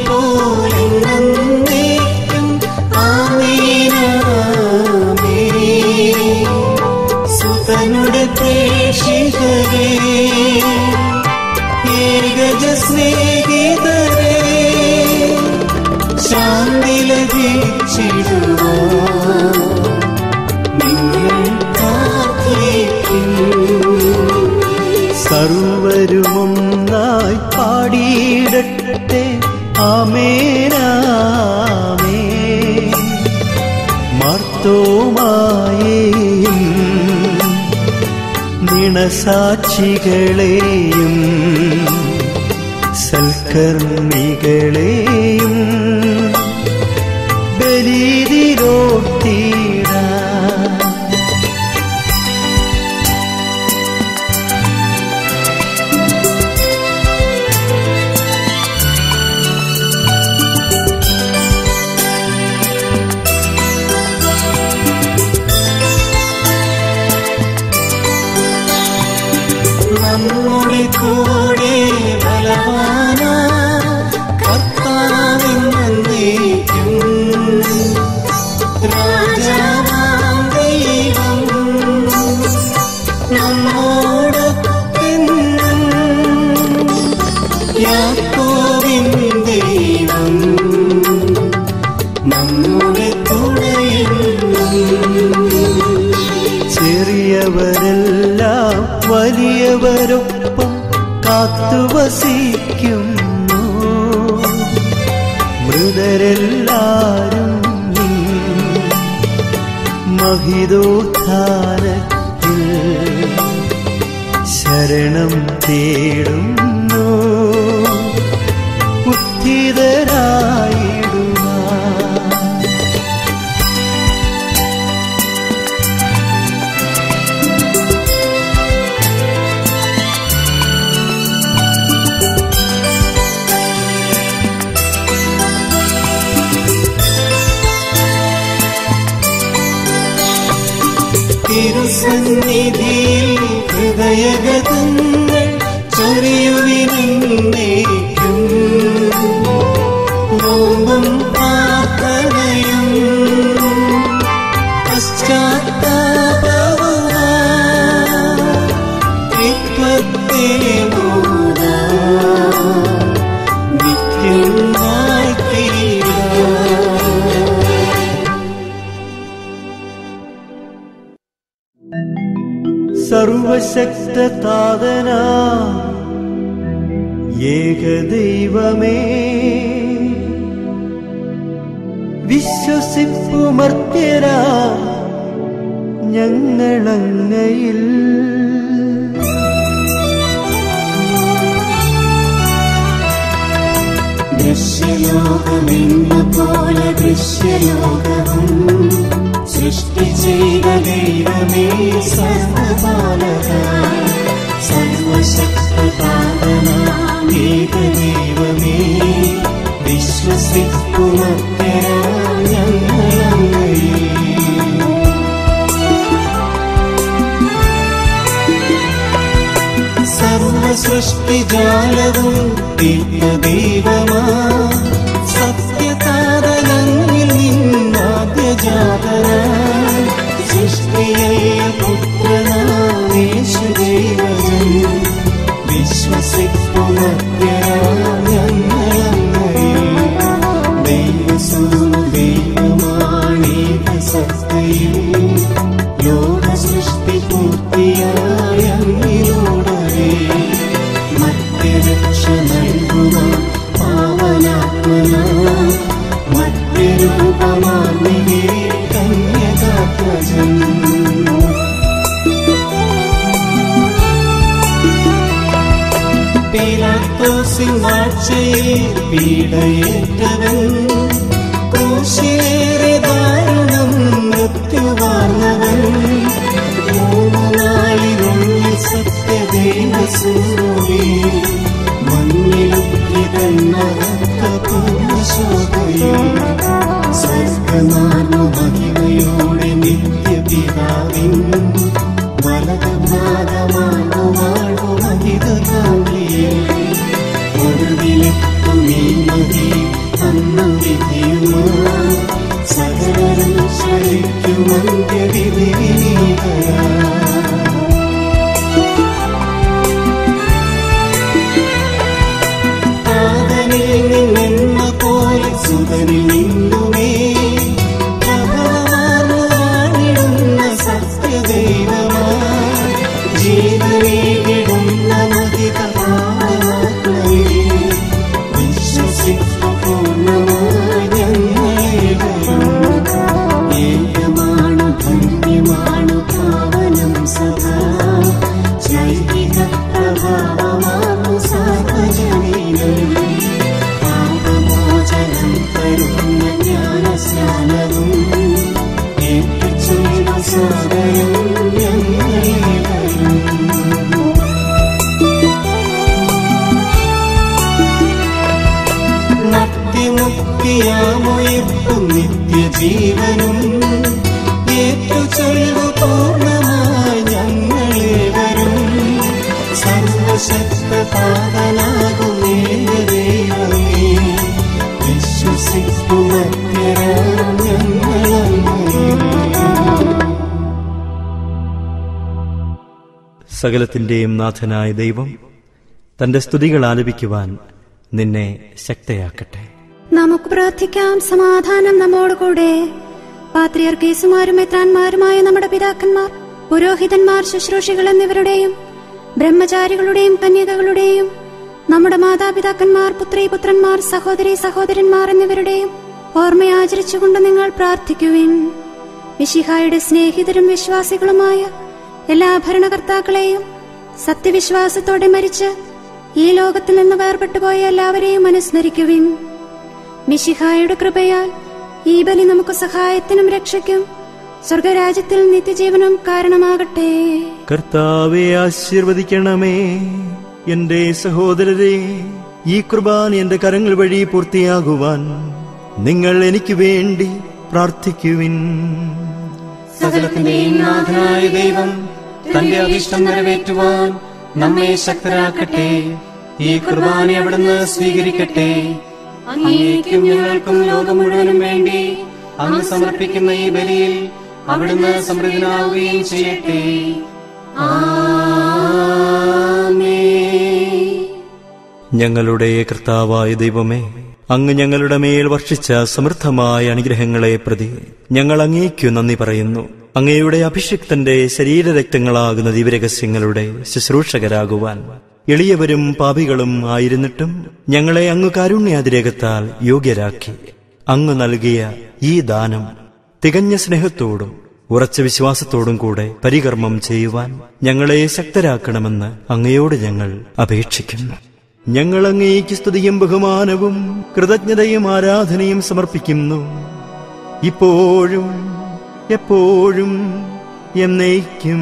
പോലെന്നേക്കും ആമേനാമേ. സുതനുടെ പ്രേക്ഷിതരേ ഏകജ സ്നേഹിതരേ ശാന്തി ലഭിച്ചിടുവോ നിങ്ങൾ പ്രാർത്ഥിക്കും സർവരുമൊന്നായി പാടിയിടട്ടെ ആമേനാമേ മർത്തോമായേയും നിണസാക്ഷികളെയും സൽക്കർമ്മികളെയും ബലിതിരോട്ടിടാ നമ്മുടെ കൂടെ ബലവാന കർത്താവെന്ന ദൂതരെല്ലാരും നിൻ മഹിതോത്ഥാനത്തിൽ ശരണം തേടുന്നു ഉദ്ധിതരായിടുവാൻ തിരുസന്നിധിയിൽ ഹൃദയഗതങ്ങൾ ചൊരിയുവിനേക്കും നോമ്പും പ്രാർത്ഥനയും പശ്ചാത്താപവുമാ ത്രിത്വത്തിലെ മോദാ നിത്യമായി തീരാ സർവശക്തതാതന ഏകദൈവമേ വിശ്വസിപ്പുമർത്യരാ ഞങ്ങളങ്ങയിൽ ദൃശ്യലോകമെന്ന പോലെ ദൃശ്യലോകവും സൃഷ്ടി ചെയ്ത ദൈവമേ സർവപാലക സർവശക്തപാലനാം ഏകദൈവമേ വിശ്വസിക്കുമക്കരാ ഞങ്ങളങ്ങയിൽ സർവസൃഷ്ടിജാലവും ദൈവമാ സത്യതാതനങ്ങളിൽ നിന്നാദ്യജാതന സൃഷ്ടിയല്ല പുത്രനാമേശു ദൈവജൻ വിശ്വസിക്കുമത്യരാഞ്ഞങ്ങളങ്ങയിൽ ദൈവസൂനു ദൈവമാണീക സത്തയിൽ ലോക സൃഷ്ടി പൂർത്തിയായ അങ്ങിലൂടെ മധ്യരക്ഷ നൽകുക പാവനാത്മന മധ്യരൂപമാർന്നികേ കന്യകാത്മജൻ പീലാത്തോസിൻ വാഴ്ചയിൽ പീഡയേറ്റവൻ ക്രൂശിലേറെ ദാരുണം മൃത്യുവാർന്നവൻ മൂന്നു നാളിനുള്ളിൽ സത്യദൈവസൂരി മണ്ണിലുക്കിതന്നകത്ത പൂർണ്ണശോഭയിൽ സ്വർഗമാർന്നു മഹിമയോടെ നിത്യപിതാവിൻ വലതുഭാഗമാർന്നു വാഴ്വു മഹിതകാന്തിയെ ഒടുവിലെത്തുമീ മതി അന്നു വിധിയുമാ സകലരും ശരിക്കുമന്ത്യവിധി വിനീതരാ താതനിൽ നിന്നെന്ന പോലെ സുതനിൽ നിന്നുമേ പ്രഭവമാർന്നു വാണിടുന്ന സത്യദൈവമാ ജീവനേകിടുന്ന മതിതാത്മയെ വിശ്വസിക്കു പൂർണ്ണമായി ഞങ്ങളേവരും ഏകമാണു ധന്യമാണു പാവനം സദാ ചൈതിക പ്രഭാവമാണു സാർവജനീനം പാപമോചനം തരുന്ന ജ്ഞാനസ്നാനവും ഏറ്റുചൊയ്ത സാദരം ഞങ്ങളേവരും നിത്യമുക്തിയാമുയർത്തും നിത്യജീവനും ഏറ്റുചൊല്ലു പൂർണ്ണമായി ഞങ്ങളേവരും സർവശക്തപാതനാകും ഏകദൈവമേ വിശ്വസിക്കുമത്യരാ ഞങ്ങളങ്ങയിൽ സകലത്തിന്റെയും നാഥനായ ദൈവം തന്റെ സ്തുതികൾ ആലപിക്കുവാൻ നിന്നെ ശക്തയാക്കട്ടെ നമുക്ക് പ്രാർത്ഥിക്കാം സമാധാനം നമ്മോടുകൂടെ പാത്രിയർക്കീസുമാരും എത്രാന്മാരുമായ നമ്മുടെ പിതാക്കന്മാർ പുരോഹിതന്മാർ ശുശ്രൂഷികൾ എന്നിവരുടെയും ബ്രഹ്മചാരികളുടെയും കന്യകകളുടെയും നമ്മുടെ മാതാപിതാക്കന്മാർ പുത്രി പുത്രന്മാർ സഹോദരി സഹോദരന്മാർ എന്നിവരുടെയും ഓർമ്മ ആചരിച്ചുകൊണ്ട് നിങ്ങൾ പ്രാർത്ഥിക്കുവിൻ മിശിഹായുടെ സ്നേഹിതരും വിശ്വാസികളുമായ എല്ലാ ഭരണകർത്താക്കളെയും സത്യവിശ്വാസത്തോടെ മരിച്ച് ഈ ലോകത്തിൽ നിന്ന് വേർപെട്ടുപോയ എല്ലാവരെയും അനുസ്മരിക്കുവിൻ മിശിഹായുടെ കൃപയാൽ ഈ ബലി നമുക്ക് സഹായത്തിനും രക്ഷയ്ക്കും സ്വർഗരാജ്യത്തിൽ നിത്യജീവനും കാരണമാകട്ടെ കർത്താവെ ആശീർവദിക്കണമേ എന്റെ സഹോദരരെ ഈ കുർബാന എന്റെ കരങ്ങൾ വഴി പൂർത്തിയാകുവാൻ നിങ്ങൾ എനിക്ക് വേണ്ടി പ്രാർത്ഥിക്കുവിൻ സകലത്തിന്റെയും നാഥനായ ദൈവം തന്റെ അഭിഷ്ടം നിറവേറ്റുവാൻ നമ്മെ ശക്തരാക്കട്ടെ ഈ കുർബാന അവിടുന്ന് സ്വീകരിക്കട്ടെ അങ്ങേക്കും ഞങ്ങൾക്കും ലോകം മുഴുവനും വേണ്ടി അങ്ങ് സമർപ്പിക്കുന്ന ഈ ബലിയിൽ അവിടുന്ന് സമൃദ്ധനാവുകയും ചെയ്യട്ടെ ആമേൻ ഞങ്ങളുടെ കർത്താവായ ദൈവമേ അങ്ങ് ഞങ്ങളുടെ മേൽ വർഷിച്ച സമൃദ്ധമായ അനുഗ്രഹങ്ങളെ പ്രതി ഞങ്ങൾ അങ്ങേക്കു നന്ദി പറയുന്നു അങ്ങയുടെ അഭിഷിക്തന്റെ ശരീരരക്തങ്ങളാകുന്ന ദിവരഹസ്യങ്ങളുടെ ശുശ്രൂഷകരാകുവാൻ എളിയവരും പാപികളും ആയിരുന്നിട്ടും ഞങ്ങളെ അങ്ങ് കാരുണ്യാതിരേകത്താൽ യോഗ്യരാക്കി അങ്ങ് നൽകിയ ഈ ദാനം തികഞ്ഞ സ്നേഹത്തോടും ഉറച്ച വിശ്വാസത്തോടും കൂടെ പരികർമ്മം ചെയ്യുവാൻ ഞങ്ങളെ ശക്തരാക്കണമെന്ന് അങ്ങയോട് ഞങ്ങൾ അപേക്ഷിക്കുന്നു ഞങ്ങൾ അങ്ങേക്ക് സ്തുതിയും ബഹുമാനവും കൃതജ്ഞതയും ആരാധനയും സമർപ്പിക്കുന്നു ഇപ്പോഴും എപ്പോഴും എന്നേക്കും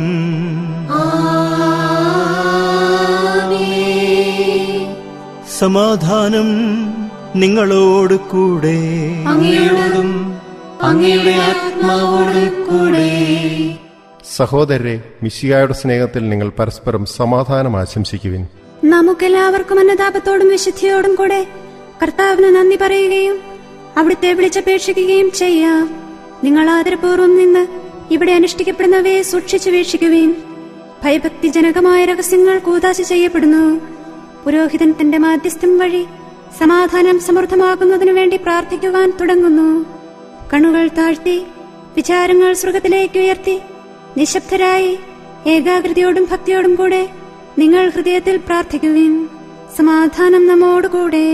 സമാധാനം നിങ്ങളോട് കൂടെ അങ്ങയോടും അങ്ങയുടെ ആത്മാവോടും കൂടെ സഹോദരരെ മിശിയായുടെ സ്നേഹത്തിൽ നിങ്ങൾ പരസ്പരം സമാധാനം ആശംസിക്കുവിൻ നമുക്കെല്ലാവർക്കും അന്നതാപത്തോടും വിശുദ്ധിയോടും കൂടെ കർത്താവിന് നന്ദി പറയുകയും അവിടുത്തെ വിളിച്ചപേക്ഷിക്കുകയും ചെയ്യാം നിങ്ങൾ ആദരപൂർവ്വം നിന്ന് ഇവിടെ അനുഷ്ഠിക്കപ്പെടുന്നവയെ സൂക്ഷിച്ചു വീക്ഷിക്കുവിൻ ഭയഭക്തിജനകമായ രഹസ്യങ്ങൾ കൂതാശ ചെയ്യപ്പെടുന്നു പുരോഹിതൻ തന്റെ മാധ്യസ്ഥം വഴി സമാധാനം സമൃദ്ധമാക്കുന്നതിനു വേണ്ടി പ്രാർത്ഥിക്കുവാൻ തുടങ്ങുന്നു കണ്ണുകൾ താഴ്ത്തി വിചാരങ്ങൾ സ്വർഗത്തിലേക്ക് ഉയർത്തി നിശബ്ദരായി ഏകാഗ്രതയോടും ഭക്തിയോടും കൂടെ നിങ്ങൾ ഹൃദയത്തിൽ പ്രാർത്ഥിക്കുവിൻ സമാധാനം നമ്മോടുകൂടെ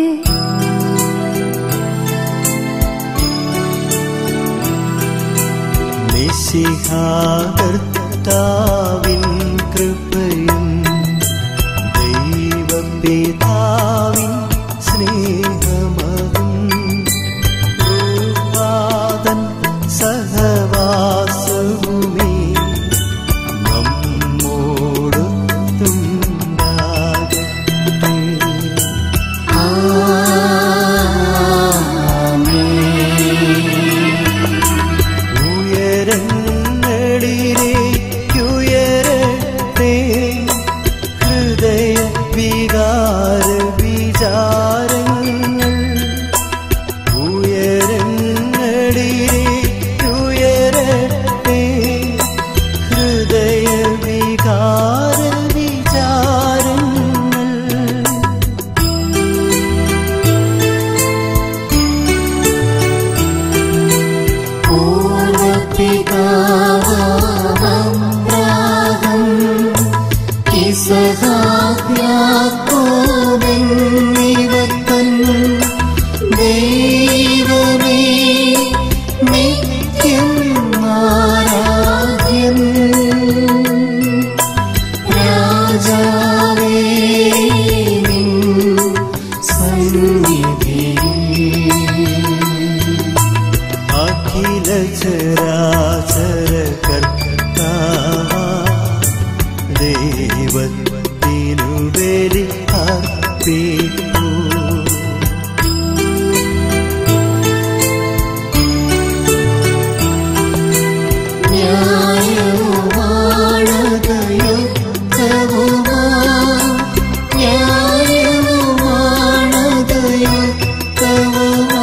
നിശിഹാകർത്താവിൻ കൃപയും ദൈവപിതാവിൻ സ്നേഹമതും രൂപാതൻ സഹവാസവുമേ നമ്മോടൊത്തുണ്ടാകട്ടെ ഉയരങ്ങളിലേക്കുയരട്ടെ ഹൃദയ വികാര വിചാരങ്ങൾ ഉയരങ്ങളിലേക്കുയരട്ടെ ഹൃദയ വികാര വിചാരങ്ങൾ പൂർവപിതാവാം ഇസഹാക്യാക്കോബെന്നിവത്തൻ ദൈവമേ നിത്യം ആരാധ്യൻ രാജാവേ നിൻ സന്നിധിയിൽ അഖില ചരാചര കർത്താ ദൈവത്തിനു ബലി അർപ്പിക്കൂ ന്യായവുമാണതയുക്തവുമാ ന്യായവുമാണതയുക്തവുമാ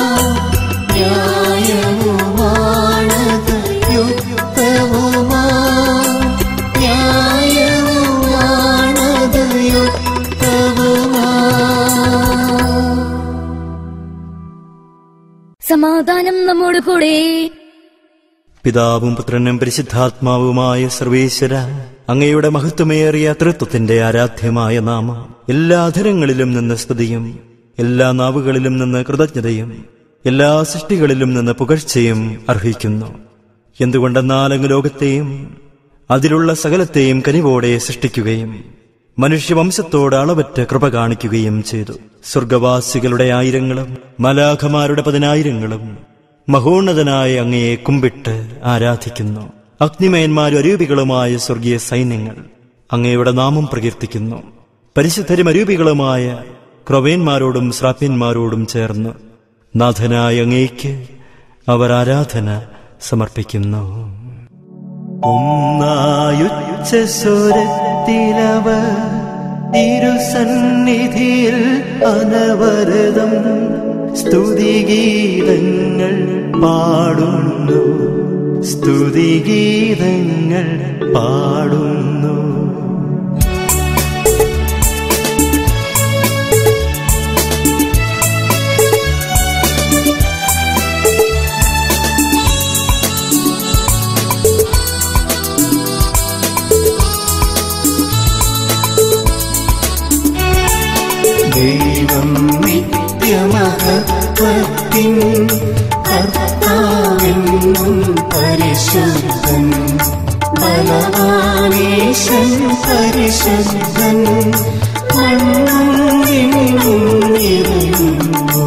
ന്യായവുമാണതയുക്തവുമാ ന്യായവുമാണതയുക്തവുമാ സമാധാനം നമ്മോട് കൂടെ പിതാവും പുത്രനും പരിശുദ്ധാത്മാവുമായ സർവേശ്വര അങ്ങയുടെ മഹത്വമേറിയ തൃത്വത്തിന്റെ ആരാധ്യമായ നാമം എല്ലാ അധരങ്ങളിലും നിന്ന് സ്തുതിയും എല്ലാ നാവുകളിലും നിന്ന് കൃതജ്ഞതയും എല്ലാ സൃഷ്ടികളിലും നിന്ന് പുകഴ്ചയും അർഹിക്കുന്നു എന്തുകൊണ്ടെന്നാൽ അങ്ങ് ലോകത്തെയും അതിലുള്ള സകലത്തെയും കനിവോടെ സൃഷ്ടിക്കുകയും മനുഷ്യവംശത്തോട് അളവറ്റ കൃപ കാണിക്കുകയും ചെയ്തു സ്വർഗവാസികളുടെ ആയിരങ്ങളും മലാഖമാരുടെ പതിനായിരങ്ങളും മഹോന്നതനായ അങ്ങയെ കുമ്പിട്ട് ആരാധിക്കുന്നു അഗ്നിമയന്മാരും അരൂപികളുമായ സ്വർഗീയ സൈന്യങ്ങൾ അങ്ങയുടെ നാമം പ്രകീർത്തിക്കുന്നു പരിശുദ്ധരും അരൂപികളുമായ ക്രൊവേന്മാരോടും ശ്രാപ്യന്മാരോടും ചേർന്ന് നാഥനായ അങ്ങേക്ക് അവർ ആരാധന സമർപ്പിക്കുന്നു ഒന്നായുച്ചസ്വരത്തിലവ തിരുസന്നിധിയിൽ അനവരതം സ്തുതിഗീതങ്ങൾ പാടുന്നു സ്തുതിഗീതങ്ങൾ പാടുന്നു ദൈവം നിത്യമഹത്വത്തിൻ കർത്താവെന്നും പരിശുദ്ധൻ ബലവാനീശൻ പരിശുദ്ധൻ മണ്ണും വിണ്ണും നിറയുന്നു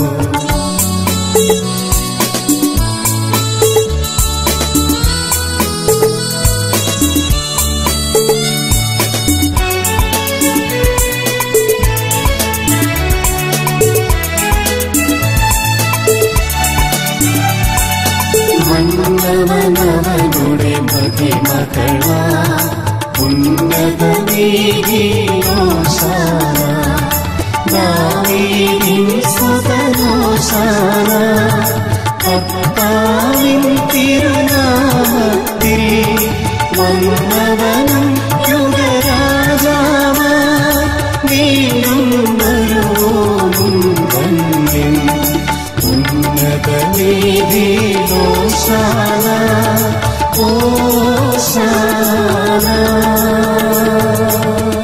മന്നവനവനുടെ മതിമകളാ ഉന്നത ദാവീദിൻ സുതനോശാന കർത്താവിൻ തിരുനാമത്തിൽ വന്നവനും യുഗരാജാവ വീണ്ടും വരുവോനും ധന്യൻ ഉന്നതനീതിലോശാന ഓശാന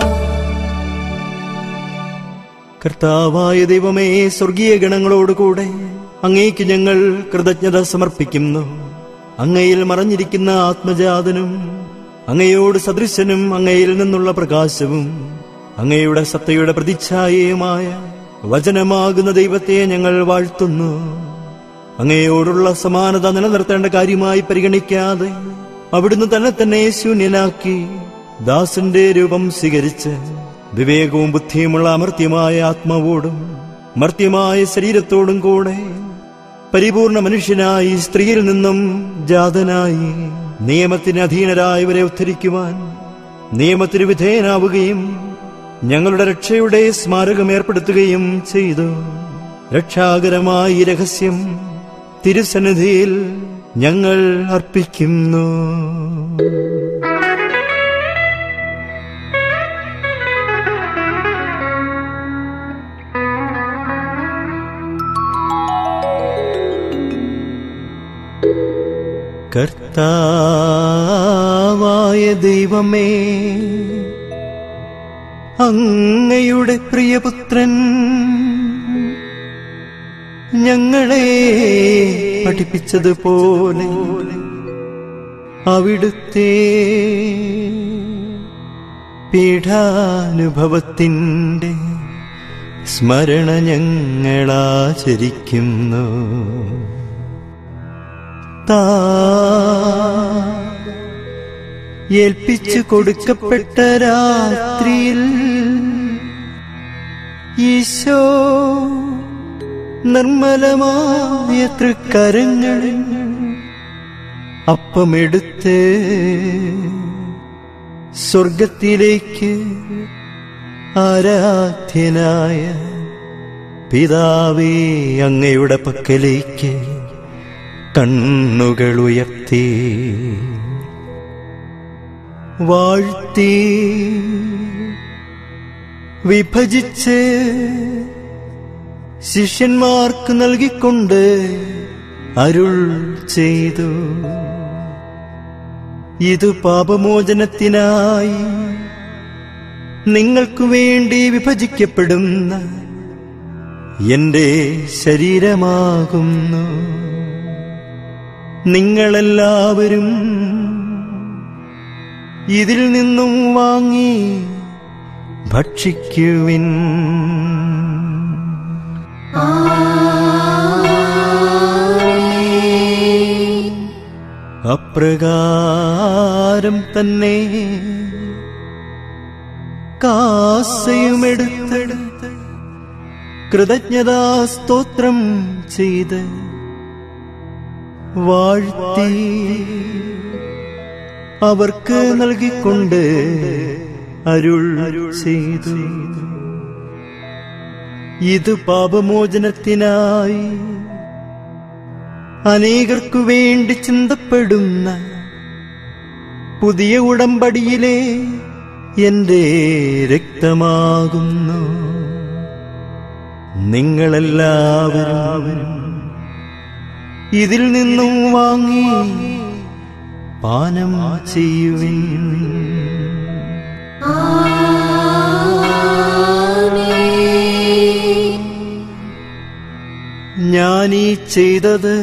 കർത്താവായ ദൈവമേ സ്വർഗീയ ഗണങ്ങളോടുകൂടെ അങ്ങേക്ക് ഞങ്ങൾ കൃതജ്ഞത സമർപ്പിക്കുന്നു അങ്ങയിൽ മറഞ്ഞിരിക്കുന്ന ആത്മജാതനും അങ്ങയോട് സദൃശനും അങ്ങയിൽ നിന്നുള്ള പ്രകാശവും അങ്ങയുടെ സത്തയുടെ പ്രതിച്ഛായയുമായ വചനമാകുന്ന ദൈവത്തെ ഞങ്ങൾ വാഴ്ത്തുന്നു അങ്ങയോടുള്ള സമാനത നിലനിർത്തേണ്ട കാര്യമായി പരിഗണിക്കാതെ അവിടുന്ന് തന്നെ തന്നെ ശൂന്യനാക്കി ദാസന്റെ രൂപം സ്വീകരിച്ച് വിവേകവും ബുദ്ധിയുമുള്ള അമർത്യമായ ആത്മാവോടും മർത്യമായ ശരീരത്തോടും കൂടെ പരിപൂർണ മനുഷ്യനായി സ്ത്രീയിൽ നിന്നും ജാതനായി നിയമത്തിന് അധീനരായവരെ ഉദ്ധരിക്കുവാൻ നിയമത്തിന് വിധേയനാവുകയും ഞങ്ങളുടെ രക്ഷയുടെ സ്മാരകം ഏർപ്പെടുത്തുകയും ചെയ്തു രക്ഷാകരമായ ഈ രഹസ്യം തിരുസന്നിധിയിൽ ഞങ്ങൾ അർപ്പിക്കുന്നു കർത്താവായ ദൈവമേ അങ്ങയുടെ പ്രിയപുത്രൻ ഞങ്ങളെ പഠിപ്പിച്ചതുപോലെ അവിടുത്തെ പീഠാനുഭവത്തിൻ്റെ സ്മരണ ഞങ്ങളാചരിക്കുന്നു താ ഏൽപ്പിച്ചു കൊടുക്കപ്പെട്ട രാത്രിയിൽ ഈശോ നിർമ്മലമായ തൃക്കരങ്ങളിൽ അപ്പമെടുത്ത് സ്വർഗത്തിലേക്ക് ആരാധ്യനായ പിതാവേ അങ്ങയുടെ പക്കലേക്ക് കണ്ണുകൾ ഉയർത്തി വാഴ്ത്തി വിഭജിച്ച് ശിഷ്യന്മാർക്ക് നൽകിക്കൊണ്ട് അരുൾ ചെയ്തു ഇത് പാപമോചനത്തിനായി നിങ്ങൾക്കു വേണ്ടി വിഭജിക്കപ്പെടുന്ന എന്റെ ശരീരമാകുന്നു നിങ്ങളെല്ലാവരും ഇതിൽ നിന്നും വാങ്ങി ഭക്ഷിക്കുവിൻ അപ്രകാരം തന്നെ കാസയുമെടുത്തെടുത്ത് കൃതജ്ഞതാ സ്തോത്രം ചെയ്ത് വാഴ്ത്തി അവർക്ക് നൽകിക്കൊണ്ട് അരുൾ ചെയ്തു ഇത് പാപമോചനത്തിനായി അനേകർക്കു വേണ്ടി ചിന്തപ്പെടുന്ന പുതിയ ഉടമ്പടിയിലെ എന്റെ രക്തമാകുന്നു നിങ്ങളെല്ലാവരും ഇതിൽ നിന്നും വാങ്ങി പാനം ചെയ്യുവിൻ ഞാനീ ചെയ്തത്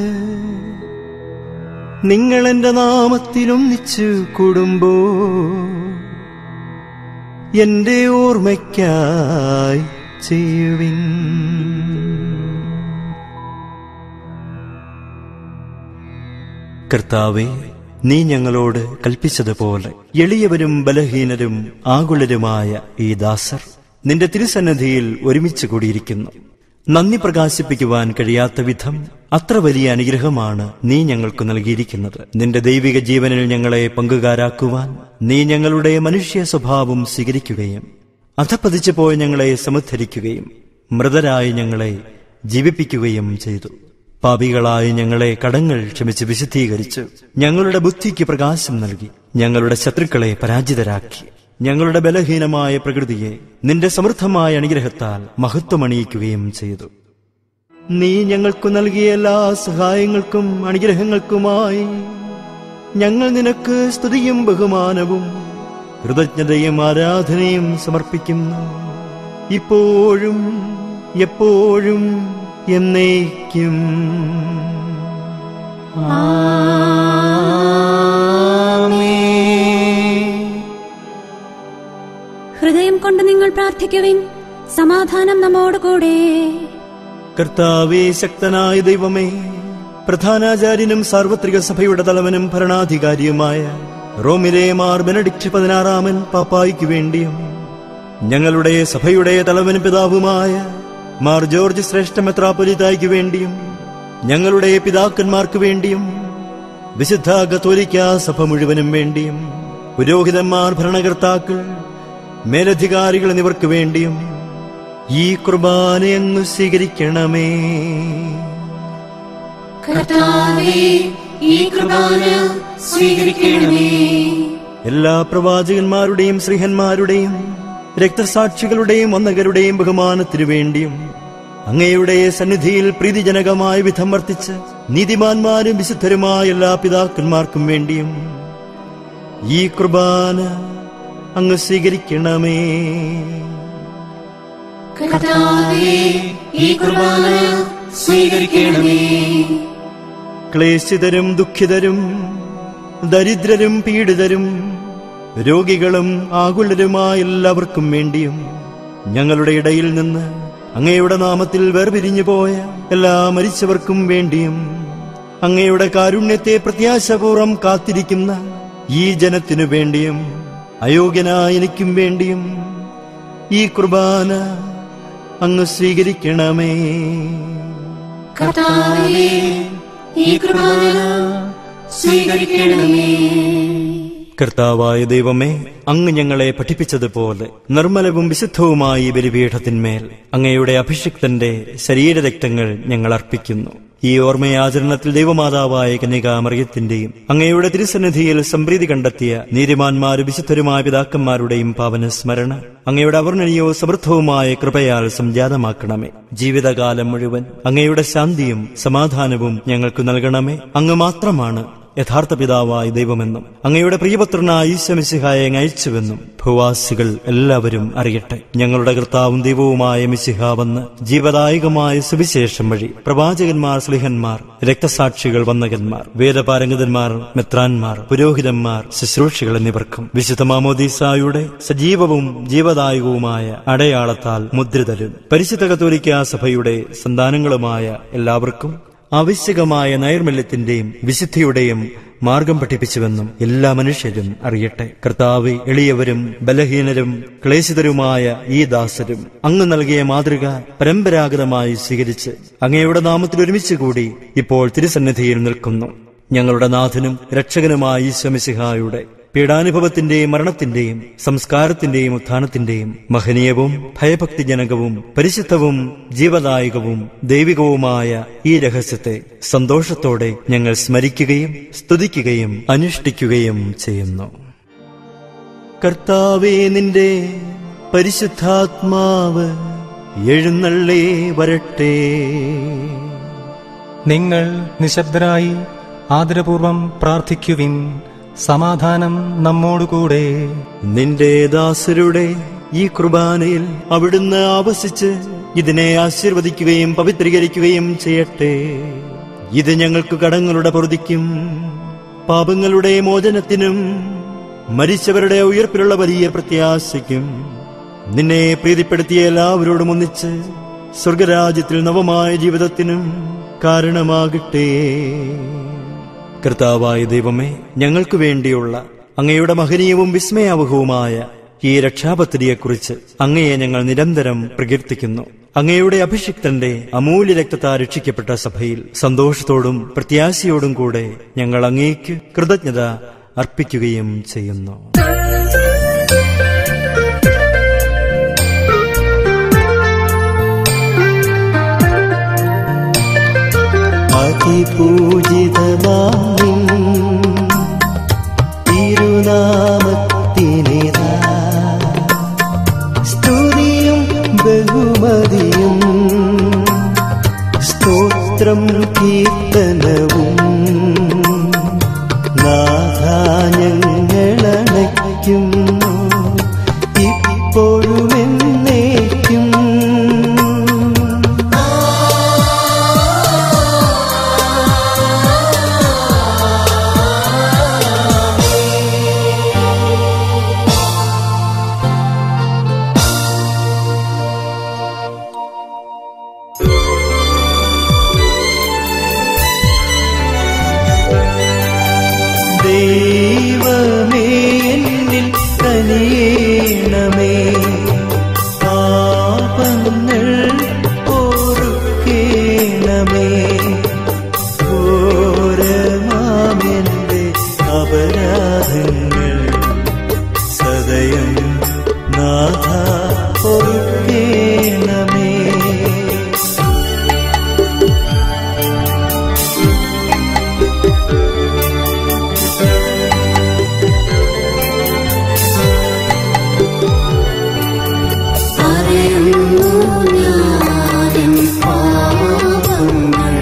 നിങ്ങൾ എന്റെ നാമത്തിലൊന്നിച്ചു കൂടുമ്പോ എന്റെ ഓർമ്മയ്ക്കായി ചെയ്യുവിൻ കർത്താവേ നീ ഞങ്ങളോട് കൽപ്പിച്ചതുപോലെ എളിയവരും ബലഹീനരും ആകുലരുമായ ഈ ദാസർ നിന്റെ തിരുസന്നിധിയിൽ ഒരുമിച്ച് കൂടിയിരിക്കുന്നു നന്ദി പ്രകാശിപ്പിക്കുവാൻ കഴിയാത്ത വിധം അത്ര വലിയ അനുഗ്രഹമാണ് നീ ഞങ്ങൾക്ക് നൽകിയിരിക്കുന്നത് നിന്റെ ദൈവിക ജീവനിൽ ഞങ്ങളെ പങ്കുകാരാക്കുവാൻ നീ ഞങ്ങളുടെ മനുഷ്യ സ്വഭാവം സ്വീകരിക്കുകയും അധപ്പതിച്ചു പോയ ഞങ്ങളെ സമുദ്ധരിക്കുകയും മൃതരായ ഞങ്ങളെ ജീവിപ്പിക്കുകയും ചെയ്തു പാപികളായ ഞങ്ങളെ കടങ്ങൾ ക്ഷമിച്ച് വിശുദ്ധീകരിച്ചു ഞങ്ങളുടെ ബുദ്ധിക്ക് പ്രകാശം നൽകി ഞങ്ങളുടെ ശത്രുക്കളെ പരാജിതരാക്കി ഞങ്ങളുടെ ബലഹീനമായ പ്രകൃതിയെ നിന്റെ സമൃദ്ധമായ അനുഗ്രഹത്താൽ മഹത്വമണിയിക്കുകയും ചെയ്തു നീ ഞങ്ങൾക്കു നൽകിയ എല്ലാ സഹായങ്ങൾക്കും അനുഗ്രഹങ്ങൾക്കുമായി ഞങ്ങൾ നിനക്ക് സ്തുതിയും ബഹുമാനവും കൃതജ്ഞതയും ആരാധനയും സമർപ്പിക്കുന്നു ഇപ്പോഴും എപ്പോഴും എന്നേക്കും ഹൃദയം കൊണ്ട് നിങ്ങൾ പ്രാർത്ഥിക്കുവിൻ സമാധാനം നമ്മോടുകൂടെ കർത്താവേ ശക്തനായ ദൈവമേ പ്രധാനാചാര്യനും സാർവത്രിക സഭയുടെ തലവനും ഭരണാധികാരിയുമായ റോമിലെ മാർ ബെനഡിക്റ്റ് പതിനാറാമൻ പാപ്പായിക്ക് വേണ്ടിയും ഞങ്ങളുടെ സഭയുടെ തലവനും പിതാവുമായ മാർ ജോർജ് ശ്രേഷ്ഠ മെത്രാപ്പൊലിതായ്ക്ക് വേണ്ടിയും ഞങ്ങളുടെ പിതാക്കന്മാർക്ക് വേണ്ടിയും വിശുദ്ധ കത്തോലിക്ക സഭ മുഴുവനും വേണ്ടിയും പുരോഹിതന്മാർ ഭരണകർത്താക്കൾ മേലധികാരികൾ എന്നിവർക്ക് വേണ്ടിയും ഈ കുർബാനയങ്ങ് സ്വീകരിക്കണമേ കർത്താവേ ഈ കുർബാന സ്വീകരിക്കണമേ എല്ലാ പ്രവാചകന്മാരുടെയും ശ്രീഹന്മാരുടെയും രക്തസാക്ഷികളുടെയും വന്നകരുടെയും ബഹുമാനത്തിനു വേണ്ടിയും അങ്ങയുടെ സന്നിധിയിൽ പ്രീതിജനകമായ വിധം വർത്തിച്ച് നീതിമാന്മാരും വിശുദ്ധരുമായ എല്ലാ പിതാക്കന്മാർക്കും വേണ്ടിയും ഈ കുർബാന അങ്ങ് സ്വീകരിക്കണമേ കർത്താവേ ഈ കുർബാന സ്വീകരിക്കണമേ ക്ലേശിതരും ദുഃഖിതരും ദരിദ്രരും പീഡിതരും രോഗികളും ആകുലരുമായ എല്ലാവർക്കും വേണ്ടിയും ഞങ്ങളുടെ ഇടയിൽ നിന്ന് അങ്ങയുടെ നാമത്തിൽ വേർപിരിഞ്ഞു പോയ എല്ലാ മരിച്ചവർക്കും വേണ്ടിയും അങ്ങയുടെ കാരുണ്യത്തെ പ്രത്യാശപൂർവം കാത്തിരിക്കുന്ന ഈ ജനത്തിനു വേണ്ടിയും അയോഗ്യനായ എനിക്കും വേണ്ടിയും ഈ കുർബാന അങ്ങ് സ്വീകരിക്കണമേ കർത്താവേ ഈ കുർബാന സ്വീകരിക്കണമേ കർത്താവായ ദൈവമേ അങ്ങ് ഞങ്ങളെ പഠിപ്പിച്ചതുപോലെ നിർമ്മലവും വിശുദ്ധവുമായ ഈ ബലിപീഠത്തിന്മേൽ അങ്ങയുടെ അഭിഷിക്തന്റെ ശരീരരക്തങ്ങൾ ഞങ്ങൾ അർപ്പിക്കുന്നു ഈ ഓർമ്മയാചരണത്തിൽ ദൈവമാതാവായ കന്യകാമറിയത്തിന്റെയും അങ്ങയുടെ തിരുസന്നിധിയിൽ സംപ്രീതി കണ്ടെത്തിയ നീതിമാന്മാരും വിശുദ്ധരുമായ പിതാക്കന്മാരുടെയും പാവന സ്മരണ അങ്ങയുടെ അവർണനീയോ സമൃദ്ധവുമായ കൃപയാൽ സംജാതമാക്കണമേ ജീവിതകാലം മുഴുവൻ അങ്ങയുടെ ശാന്തിയും സമാധാനവും ഞങ്ങൾക്ക് നൽകണമേ അങ്ങ് മാത്രമാണ് യഥാർത്ഥ പിതാവായ ദൈവമെന്നും അങ്ങയുടെ പ്രിയപുത്രനായ ഈശമിസിഹായെ അയച്ചുവെന്നും ഭൂവാസികൾ എല്ലാവരും അറിയട്ടെ ഞങ്ങളുടെ കർത്താവും ദൈവവുമായ മിസിഹാവെന്ന് ജീവദായകമായ സുവിശേഷം വഴി പ്രവാചകന്മാർ സ്ലിഹന്മാർ രക്തസാക്ഷികൾ വന്നകന്മാർ വേദപാരംഗതന്മാർ മെത്രാന്മാർ പുരോഹിതന്മാർ ശുശ്രൂഷികൾ എന്നിവർക്കും വിശുദ്ധ മാമോദീസായുടെ സജീവവും ജീവദായകവുമായ അടയാളത്താൽ മുദ്രിതരും പരിശുദ്ധ കത്തോലിക്ക സഭയുടെ സന്താനങ്ങളുമായ എല്ലാവർക്കും ആവശ്യകമായ നൈർമല്യത്തിന്റെയും വിശുദ്ധിയുടെയും മാർഗം പഠിപ്പിച്ചുവെന്നും എല്ലാ മനുഷ്യരും അറിയട്ടെ കർത്താവ് എളിയവരും ബലഹീനരും ക്ലേശിതരുമായ ഈ ദാസരും അങ്ങ് നൽകിയ മാതൃക പരമ്പരാഗതമായി സ്വീകരിച്ച് അങ്ങയുടെ നാമത്തിൽ ഒരുമിച്ച് കൂടി ഇപ്പോൾ തിരുസന്നിധിയിൽ നിൽക്കുന്നു ഞങ്ങളുടെ നാഥനും രക്ഷകനുമായ ഈശ്വമിസിഹായുടെ പീഡാനുഭവത്തിന്റെയും മരണത്തിന്റെയും സംസ്കാരത്തിന്റെയും ഉത്ഥാനത്തിന്റെയും മഹനീയവും ഭയഭക്തിജനകവും പരിശുദ്ധവും ജീവദായകവും ദൈവികവുമായ ഈ രഹസ്യത്തെ സന്തോഷത്തോടെ ഞങ്ങൾ സ്മരിക്കുകയും സ്തുതിക്കുകയും അനുഷ്ഠിക്കുകയും ചെയ്യുന്നു കർത്താവേ നിന്റെ പരിശുദ്ധാത്മാവ് എഴുന്നള്ളേ വരട്ടെ നിങ്ങൾ നിശബ്ദരായി ആദരപൂർവം പ്രാർത്ഥിക്കുവിൻ സമാധാനം നമ്മോടുകൂടെ നിന്റെ ദാസരുടെ ഈ കുർബാനയിൽ അവിടുന്ന് ആവസിച്ച് ഇതിനെ ആശീർവദിക്കുകയും പവിത്രീകരിക്കുകയും ചെയ്യട്ടെ ഇത് ഞങ്ങൾക്ക് കടങ്ങളുടെ പൊറുതിക്കും പാപങ്ങളുടെ മോചനത്തിനും മരിച്ചവരുടെ ഉയർപ്പിലുള്ള വലിയ പ്രത്യാശയ്ക്കും നിന്നെ പ്രീതിപ്പെടുത്തിയ എല്ലാവരോടും ഒന്നിച്ച് സ്വർഗരാജ്യത്തിൽ നവമായ ജീവിതത്തിനും കാരണമാകട്ടെ കർത്താവായ ദൈവമേ ഞങ്ങൾക്ക് വേണ്ടിയുള്ള അങ്ങയുടെ മഹനീയവും വിസ്മയാവഹവുമായ ഈ രക്ഷാപദ്ധതിയെക്കുറിച്ച് അങ്ങയെ ഞങ്ങൾ നിരന്തരം പ്രകീർത്തിക്കുന്നു അങ്ങയുടെ അഭിഷിക്തന്റെ അമൂല്യ രക്തത്താൽ രക്ഷിക്കപ്പെട്ട സഭയിൽ സന്തോഷത്തോടും പ്രത്യാശയോടും കൂടെ ഞങ്ങൾ അങ്ങേക്ക് കൃതജ്ഞത അർപ്പിക്കുകയും ചെയ്യുന്നു അതിപൂജിതമാമിൻ തിരുനാമത്തിനിതാ സ്തുതിയും ബഹുമതിയും സ്തോത്രം കീർത്തനവും നാഥാഞങ്ങളണയ്ക്കുന്നു ഇപ്പോഴും എന്നേക്കും ദൈവമേ എന്നിൽ കനിയേണമേ പാപങ്ങൾ ഓർക്കേണമേ ഘോരമാമെന്റെ അപരാധങ്ങൾ സദയം നാഥ ഓർക്കേണമേ അറിയുന്നു ഞാനെൻ പാപങ്ങൾ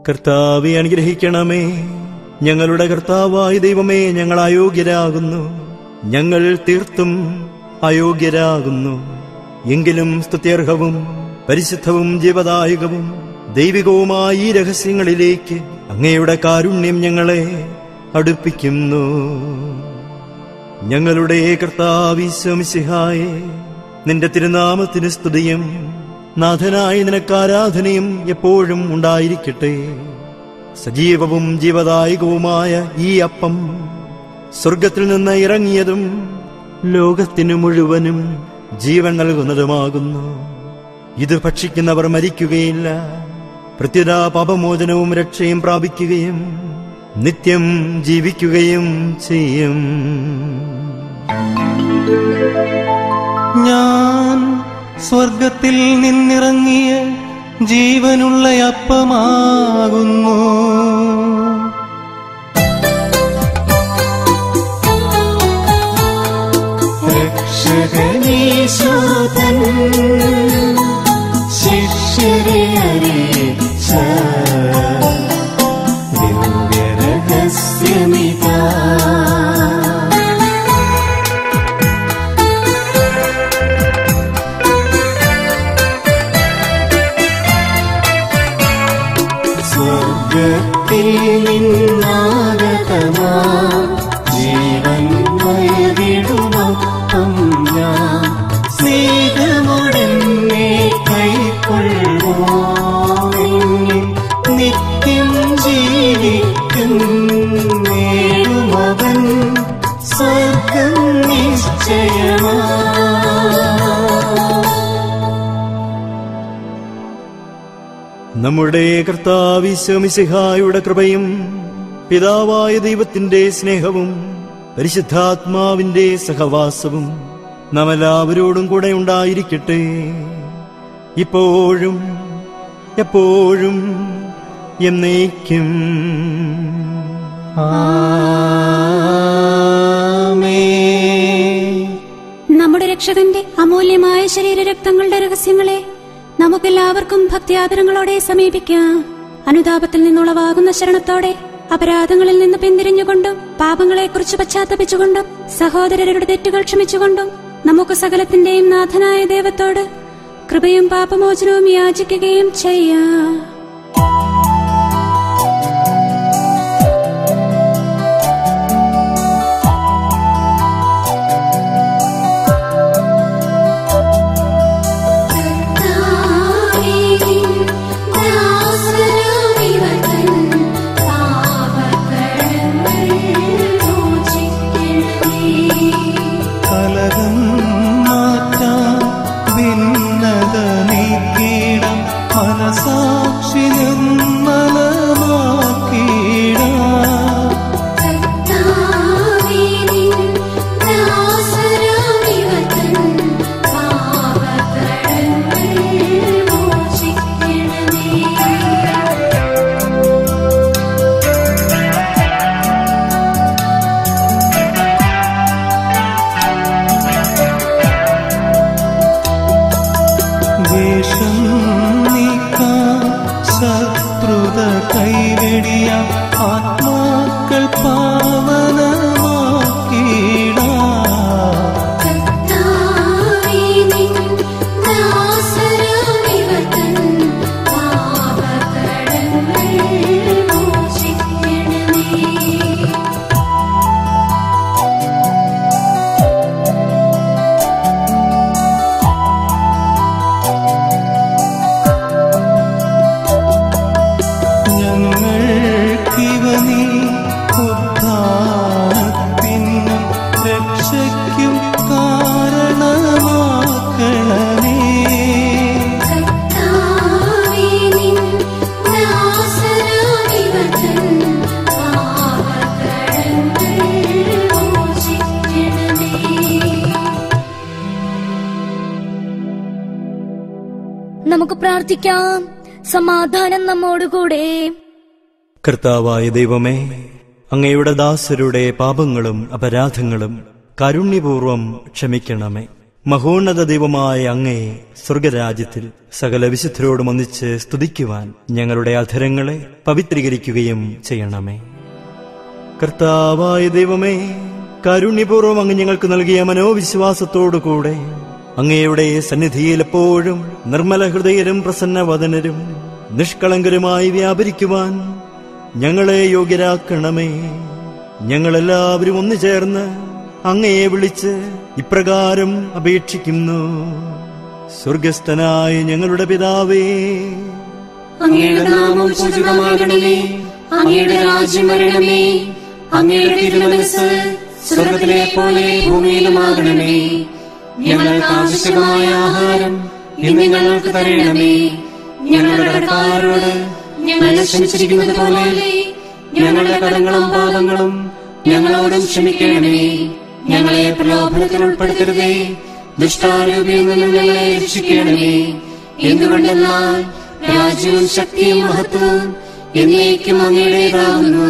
കർത്താവെ അനുഗ്രഹിക്കണമേ ഞങ്ങളുടെ കർത്താവായ ദൈവമേ ഞങ്ങൾ അയോഗ്യരാകുന്നു ഞങ്ങൾ തീർത്തും അയോഗ്യരാകുന്നു എങ്കിലും സ്തുത്യർഹവും പരിശുദ്ധവും ജീവദായകവും ദൈവികവുമായ ഈ രഹസ്യങ്ങളിലേക്ക് അങ്ങയുടെ കാരുണ്യം ഞങ്ങളെ അടുപ്പിക്കുന്നു ഞങ്ങളുടെ കർത്താവിശ്വമിസിഹായെ നിന്റെ തിരുനാമത്തിന് സ്തുതിയും നാഥനായ നിനക്ക് ആരാധനയും എപ്പോഴും ഉണ്ടായിരിക്കട്ടെ സജീവവും ജീവദായകവുമായ ഈ അപ്പം സ്വർഗത്തിൽ നിന്ന് ഇറങ്ങിയതും ലോകത്തിനു മുഴുവനും ജീവൻ നൽകുന്നതുമാകുന്നു ഇത് ഭക്ഷിക്കുന്നവർ മരിക്കുകയില്ല പ്രത്യുത പാപമോചനവും രക്ഷയും പ്രാപിക്കുകയും നിത്യം ജീവിക്കുകയും ചെയ്യും ഞാൻ സ്വർഗത്തിൽ നിന്നിറങ്ങിയ ജീവനുള്ള അപ്പമാകുന്നു രക്ഷകനീശോതൻ ശിഷ്യരെ അറിയിച്ച ദിവ്യരഹസ്യമിതാ സ്വർഗത്തിൽ നിന്നാഗതമാ ജീവൻ നൽകിടുമൊപ്പം ഞാൻ സ്നേഹമുടനെ കൈക്കൊള്ളുമോ എന്നിൽ നിത്യം ജീവിക്കും നേടുമവൻ സ്വർഗം നിശ്ചയമാ നമ്മുടെ കർത്താവിശ്വമിസിഹായുടെ കൃപയും പിതാവായ ദൈവത്തിന്റെ സ്നേഹവും പരിശുദ്ധാത്മാവിന്റെ സഹവാസവും നാം എല്ലാവരോടും കൂടെ ഉണ്ടായിരിക്കട്ടെ ഇപ്പോഴും എപ്പോഴും എന്നേക്കും നമ്മുടെ രക്ഷകന്റെ അമൂല്യമായ ശരീരരക്തങ്ങളുടെ രഹസ്യങ്ങളെ നമുക്കെല്ലാവർക്കും ഭക്തിയാദരങ്ങളോടെ സമീപിക്കാം അനുതാപത്തിൽ നിന്നുളവാകുന്ന ശരണത്തോടെ അപരാധങ്ങളിൽ നിന്ന് പിന്തിരിഞ്ഞുകൊണ്ടും പാപങ്ങളെക്കുറിച്ച് പശ്ചാത്തപിച്ചുകൊണ്ടും സഹോദരരുടെ തെറ്റുകൾ ക്ഷമിച്ചുകൊണ്ടും നമുക്ക് സകലത്തിന്റെയും നാഥനായ ദൈവത്തോട് കൃപയും പാപമോചനവും യാചിക്കുകയും ചെയ്യാം കലകം മാറ്റാം ഭിന്നത നീക്കിയിടം മനസാക്ഷി നിർമ്മലമാക്കിയിടാം വേഷം നീക്കാം ശത്രുത കൈവെടിയാം ആത്മാക്കൾ പാവനമാക്കിയിടാം ഞങ്ങൾക്കിവ നീ ഉദ്ധാനത്തിനും രക്ഷയ്ക്കും കാരണമാക്കണമേ നമുക്ക് പ്രാർത്ഥിക്കാം സമാധാനം നമ്മോടുകൂടെ കർത്താവായ ദൈവമേ അങ്ങയുടെ ദാസരുടെ പാപങ്ങളും അപരാധങ്ങളും കാരുണ്യപൂർവം ക്ഷമിക്കണമേ മഹോന്നത ദൈവമായ അങ്ങേ സ്വർഗരാജ്യത്തിൽ സകല വിശുദ്ധരോടും ഒന്നിച്ച് സ്തുതിക്കുവാൻ ഞങ്ങളുടെ അധരങ്ങളെ പവിത്രീകരിക്കുകയും ചെയ്യണമേ കർത്താവായ ദൈവമേ കാരുണ്യപൂർവ്വം അങ്ങ് ഞങ്ങൾക്ക് നൽകിയ മനോവിശ്വാസത്തോടുകൂടെ അങ്ങയുടെ സന്നിധിയിൽ എപ്പോഴും നിർമ്മല ഹൃദയരും പ്രസന്നവദനരും നിഷ്കളങ്കരുമായി വ്യാപരിക്കുവാൻ ഞങ്ങളെ യോഗ്യരാക്കണമേ ഞങ്ങളെല്ലാവരും ഒന്നു ചേർന്ന് അങ്ങയെ വിളിച്ച് ഇപ്രകാരം അപേക്ഷിക്കുന്നു സ്വർഗസ്ഥനായ ഞങ്ങളുടെ പിതാവേ അങ്ങയുടെ നാമം പൂജിതമാകണമേ അങ്ങയുടെ രാജ്യം വരണമേ അങ്ങയുടെ തിരുമനസ് സ്വർഗത്തിലെ പോലെ ഭൂമിയിലുമാകണമേ ഞങ്ങൾക്ക് ആവശ്യമായ ആഹാരം ഇന്ന് ഞങ്ങൾക്ക് തരണമേ ഞങ്ങളുടെ കടക്കാരോട് ഞങ്ങൾ ക്ഷമിച്ചിരിക്കുന്നത് പോലെ ഞങ്ങളുടെ കടങ്ങളും പാപങ്ങളും ഞങ്ങളോടും ക്ഷമിക്കണമേ ഞങ്ങളെ പ്രലോഭനത്തിൽ ഉൾപ്പെടുത്തരുതേ ദുഷ്ടാരൂപിയിൽ നിന്നും ഞങ്ങളെ രക്ഷിക്കണമേ എന്തുകൊണ്ടെന്നാൽ രാജ്യവും ശക്തിയും മഹത്വവും എന്നേക്കും അങ്ങയുടേതാകുന്നു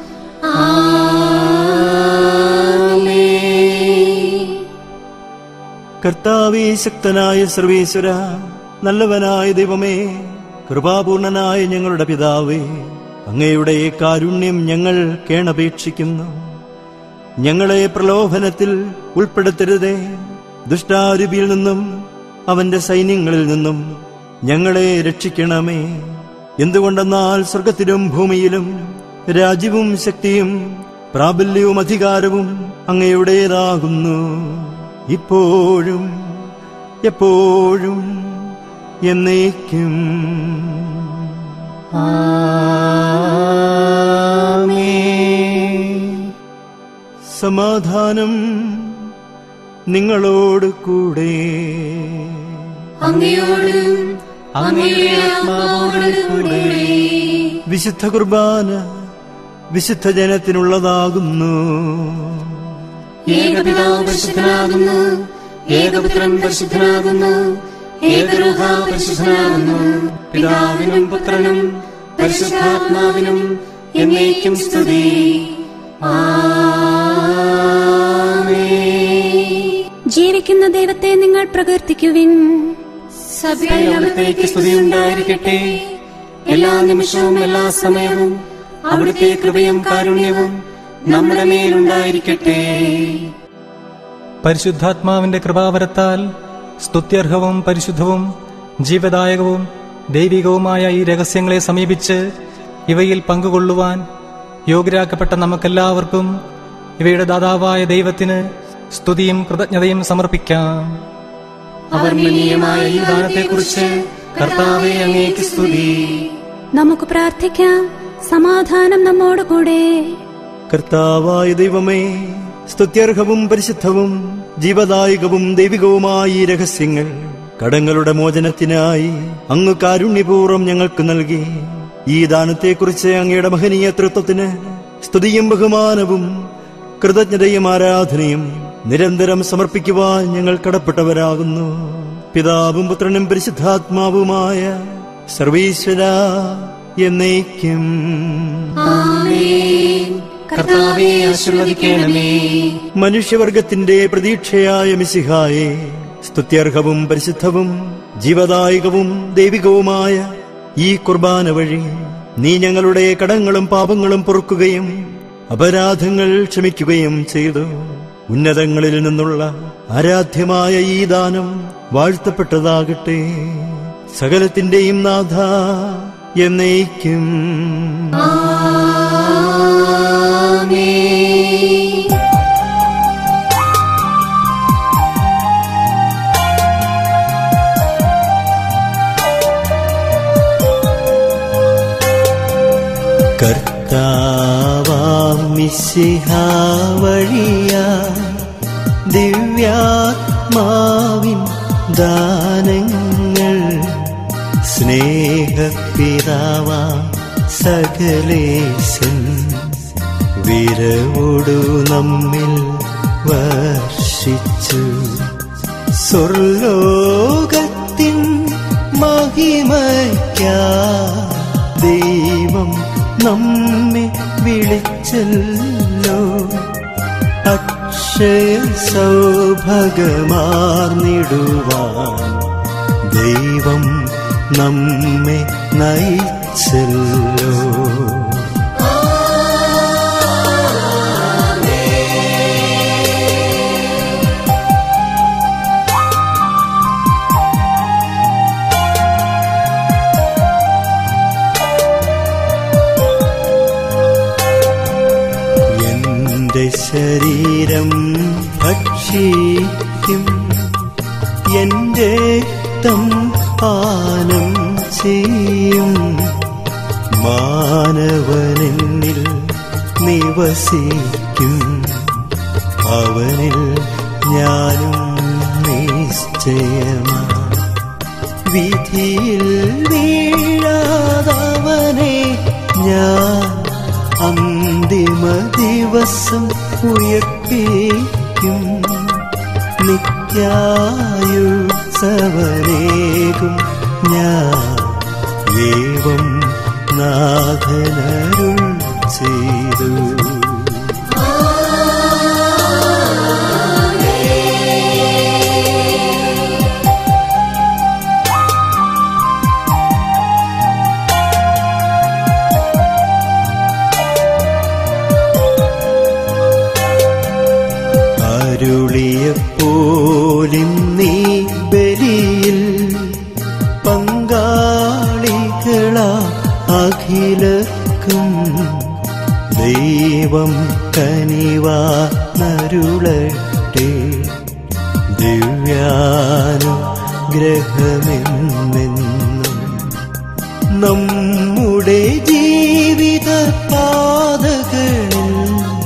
ആമേൻ കർത്താവേ ശക്തനായ സർവീശ്വര നല്ലവനായ ദൈവമേ കൃപാപൂർണനായ ഞങ്ങളുടെ പിതാവേ അങ്ങയുടെ കാരുണ്യം ഞങ്ങൾ കേണപേക്ഷിക്കുന്നു ഞങ്ങളെ പ്രലോഭനത്തിൽ ഉൾപ്പെടുത്തരുതേ ദുഷ്ടാരൂപിയിൽ നിന്നും അവന്റെ സൈന്യങ്ങളിൽ നിന്നും ഞങ്ങളെ രക്ഷിക്കണമേ എന്തുകൊണ്ടെന്നാൽ സ്വർഗത്തിലും ഭൂമിയിലും രാജ്യവും ശക്തിയും പ്രാബല്യവും അധികാരവും അങ്ങയുടേതാകുന്നു ഇപ്പോഴും എപ്പോഴും എന്നേക്കും സമാധാനം നിങ്ങളോട് കൂടെ അങ്ങയോടും അങ്ങയുടെ ആത്മാവോടും കൂടെ വിശുദ്ധ കുർബാന വിശുദ്ധ ജനത്തിനുള്ളതാകുന്നു ഏകപിതാവ് പരിശുദ്ധനാകുന്നു ഏകപുത്രൻ പരിശുദ്ധനാകുന്നു ഏകരൂഹ പരിശുദ്ധനാകുന്നു പിതാവിനും പുത്രനും പരിശുദ്ധാത്മാവിനും എന്നേക്കും സ്തുതി ജീവിക്കുന്ന ദൈവത്തെ നിങ്ങൾ പ്രകീർത്തിക്കുവിൻ സഭയിൽ അവിടത്തേക്ക് സ്തുതി ഉണ്ടായിരിക്കട്ടെ എല്ലാ നിമിഷവും എല്ലാ സമയവും അവിടുത്തെ കൃപയും കാരുണ്യവും നമ്മുടെ മേലുണ്ടായിരിക്കട്ടെ പരിശുദ്ധാത്മാവിന്റെ കൃപാവരത്താൽ സ്തുത്യർഹവും പരിശുദ്ധവും ജീവദായകവും ദൈവികവുമായ ഈ രഹസ്യങ്ങളെ സമീപിച്ച് ഇവയിൽ പങ്കുകൊള്ളുവാൻ യോഗ്യരാക്കപ്പെട്ട നമുക്കെല്ലാവർക്കും ഇവയുടെ ദാതാവായ ദൈവത്തിന് സ്തുതിയും കൃതജ്ഞതയും സമർപ്പിക്കാം അവർണ്ണനീയമായ ഈ ദാനത്തെക്കുറിച്ച് കർത്താവെ അങ്ങേക്ക് സ്തുതി നമുക്ക് പ്രാർത്ഥിക്കാം സമാധാനം നമ്മോടുകൂടെ കർത്താവായ ദൈവമേ സ്തുത്യർഹവും പരിശുദ്ധവും ജീവദായകവും ദൈവികവുമായ ഈ രഹസ്യങ്ങൾ കടങ്ങളുടെ മോചനത്തിനായി അങ്ങ് കാരുണ്യപൂർവ്വം ഞങ്ങൾക്ക് നൽകി ഈ ദാനത്തെക്കുറിച്ച് അങ്ങയുടെ മഹനീയ തൃത്വത്തിന് സ്തുതിയും ബഹുമാനവും കൃതജ്ഞതയും ആരാധനയും നിരന്തരം സമർപ്പിക്കുവാൻ ഞങ്ങൾ കടപ്പെട്ടവരാകുന്നു പിതാവും പുത്രനും പരിശുദ്ധാത്മാവുമായ സർവീശ്വര എന്നേക്കും കർത്താവെ ആശീർവദിക്കണമേ മനുഷ്യവർഗത്തിന്റെ പ്രതീക്ഷയായ മിസിഹായെ സ്തുത്യർഹവും പരിശുദ്ധവും ജീവദായകവും ദൈവികവുമായ ഈ കുർബാന വഴി നീ ഞങ്ങളുടെ കടങ്ങളും പാപങ്ങളും പൊറുക്കുകയും അപരാധങ്ങൾ ക്ഷമിക്കുകയും ചെയ്തു ഉന്നതങ്ങളിൽ നിന്നുള്ള ആരാധ്യമായ ഈ ദാനം വാഴ്ത്തപ്പെട്ടതാകട്ടെ സകലത്തിന്റെയും നാഥ എന്നേക്കും കർത്താവാം മിശിഹ വഴിയാ ദിവ്യാത്മാവിൻ ദാനങ്ങൾ സ്നേഹപിതാവാ സകലേശൻ വിരവോടു നമ്മിൽ വർഷിച്ചു സ്വർലോകത്തിൻ മഹിമയ്ക്കാ ദൈവം നമ്മെ വിളിച്ചല്ലോ അക്ഷ അക്ഷയ സൗഭഗമാർന്നിടുവാൻ ദൈവം നമ്മെ നയിച്ചല്ലോ എന്റെ ശരീരം ഭക്ഷിക്കും എന്റെ രക്തം പാനം ചെയ്യും മാനവനെന്നിൽ നിവസിക്കും അവനിൽ ഞാനും നിശ്ചയമാ വിധിയിൽ വീഴാതവനെ ഞാൻ അന്തിമ ദിവസം ഉയർപ്പിക്കും നിത്യായുസവനേകും ഞാൻ ഏവം നാഥനരുൾ ചെയ്തു അരുളിയപ്പോലും നീ ബലിയിൽ പങ്കാളികളാ അഖിലർക്കും ദൈവം കനിവാ നരുളട്ടെ ദിവ്യാനുഗ്രഹമെന്നെന്നും നമ്മുടെ ജീവിത പാതകളിൽ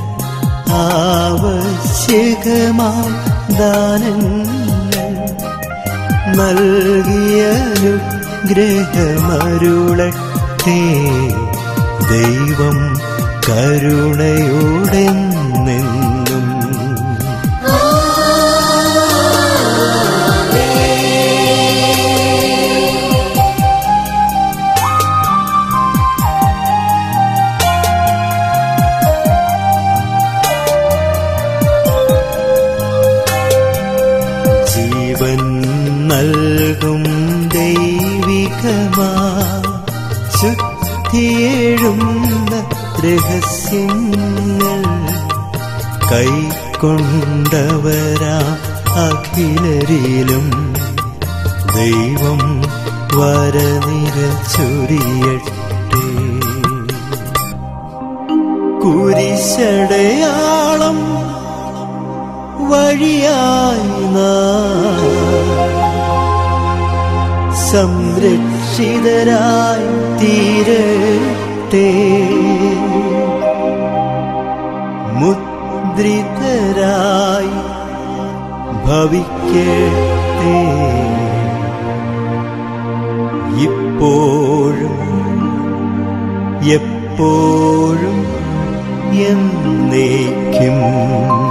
ആവശ്യകമാം ദാനങ്ങൾ നൽകിയനുഗ്രഹമരുളട്ടെ ദൈവം കരുണയോടെന്നെന്നും ജീവൻ നൽകും ദൈവികമാ ശുദ്ധിയേഴുന്ന രഹസ്യങ്ങൾ കൈക്കൊണ്ടവരാ അഖിലരിലും ദൈവം വരനിര ചൊരിയട്ടെ കുരിശടയാളം വഴിയായി നാം സംരക്ഷിതരായി തീരട്ടെ മുദ്രിതരായി ഭവിക്കട്ടെ ഇപ്പോഴും എപ്പോഴും എന്നേക്കും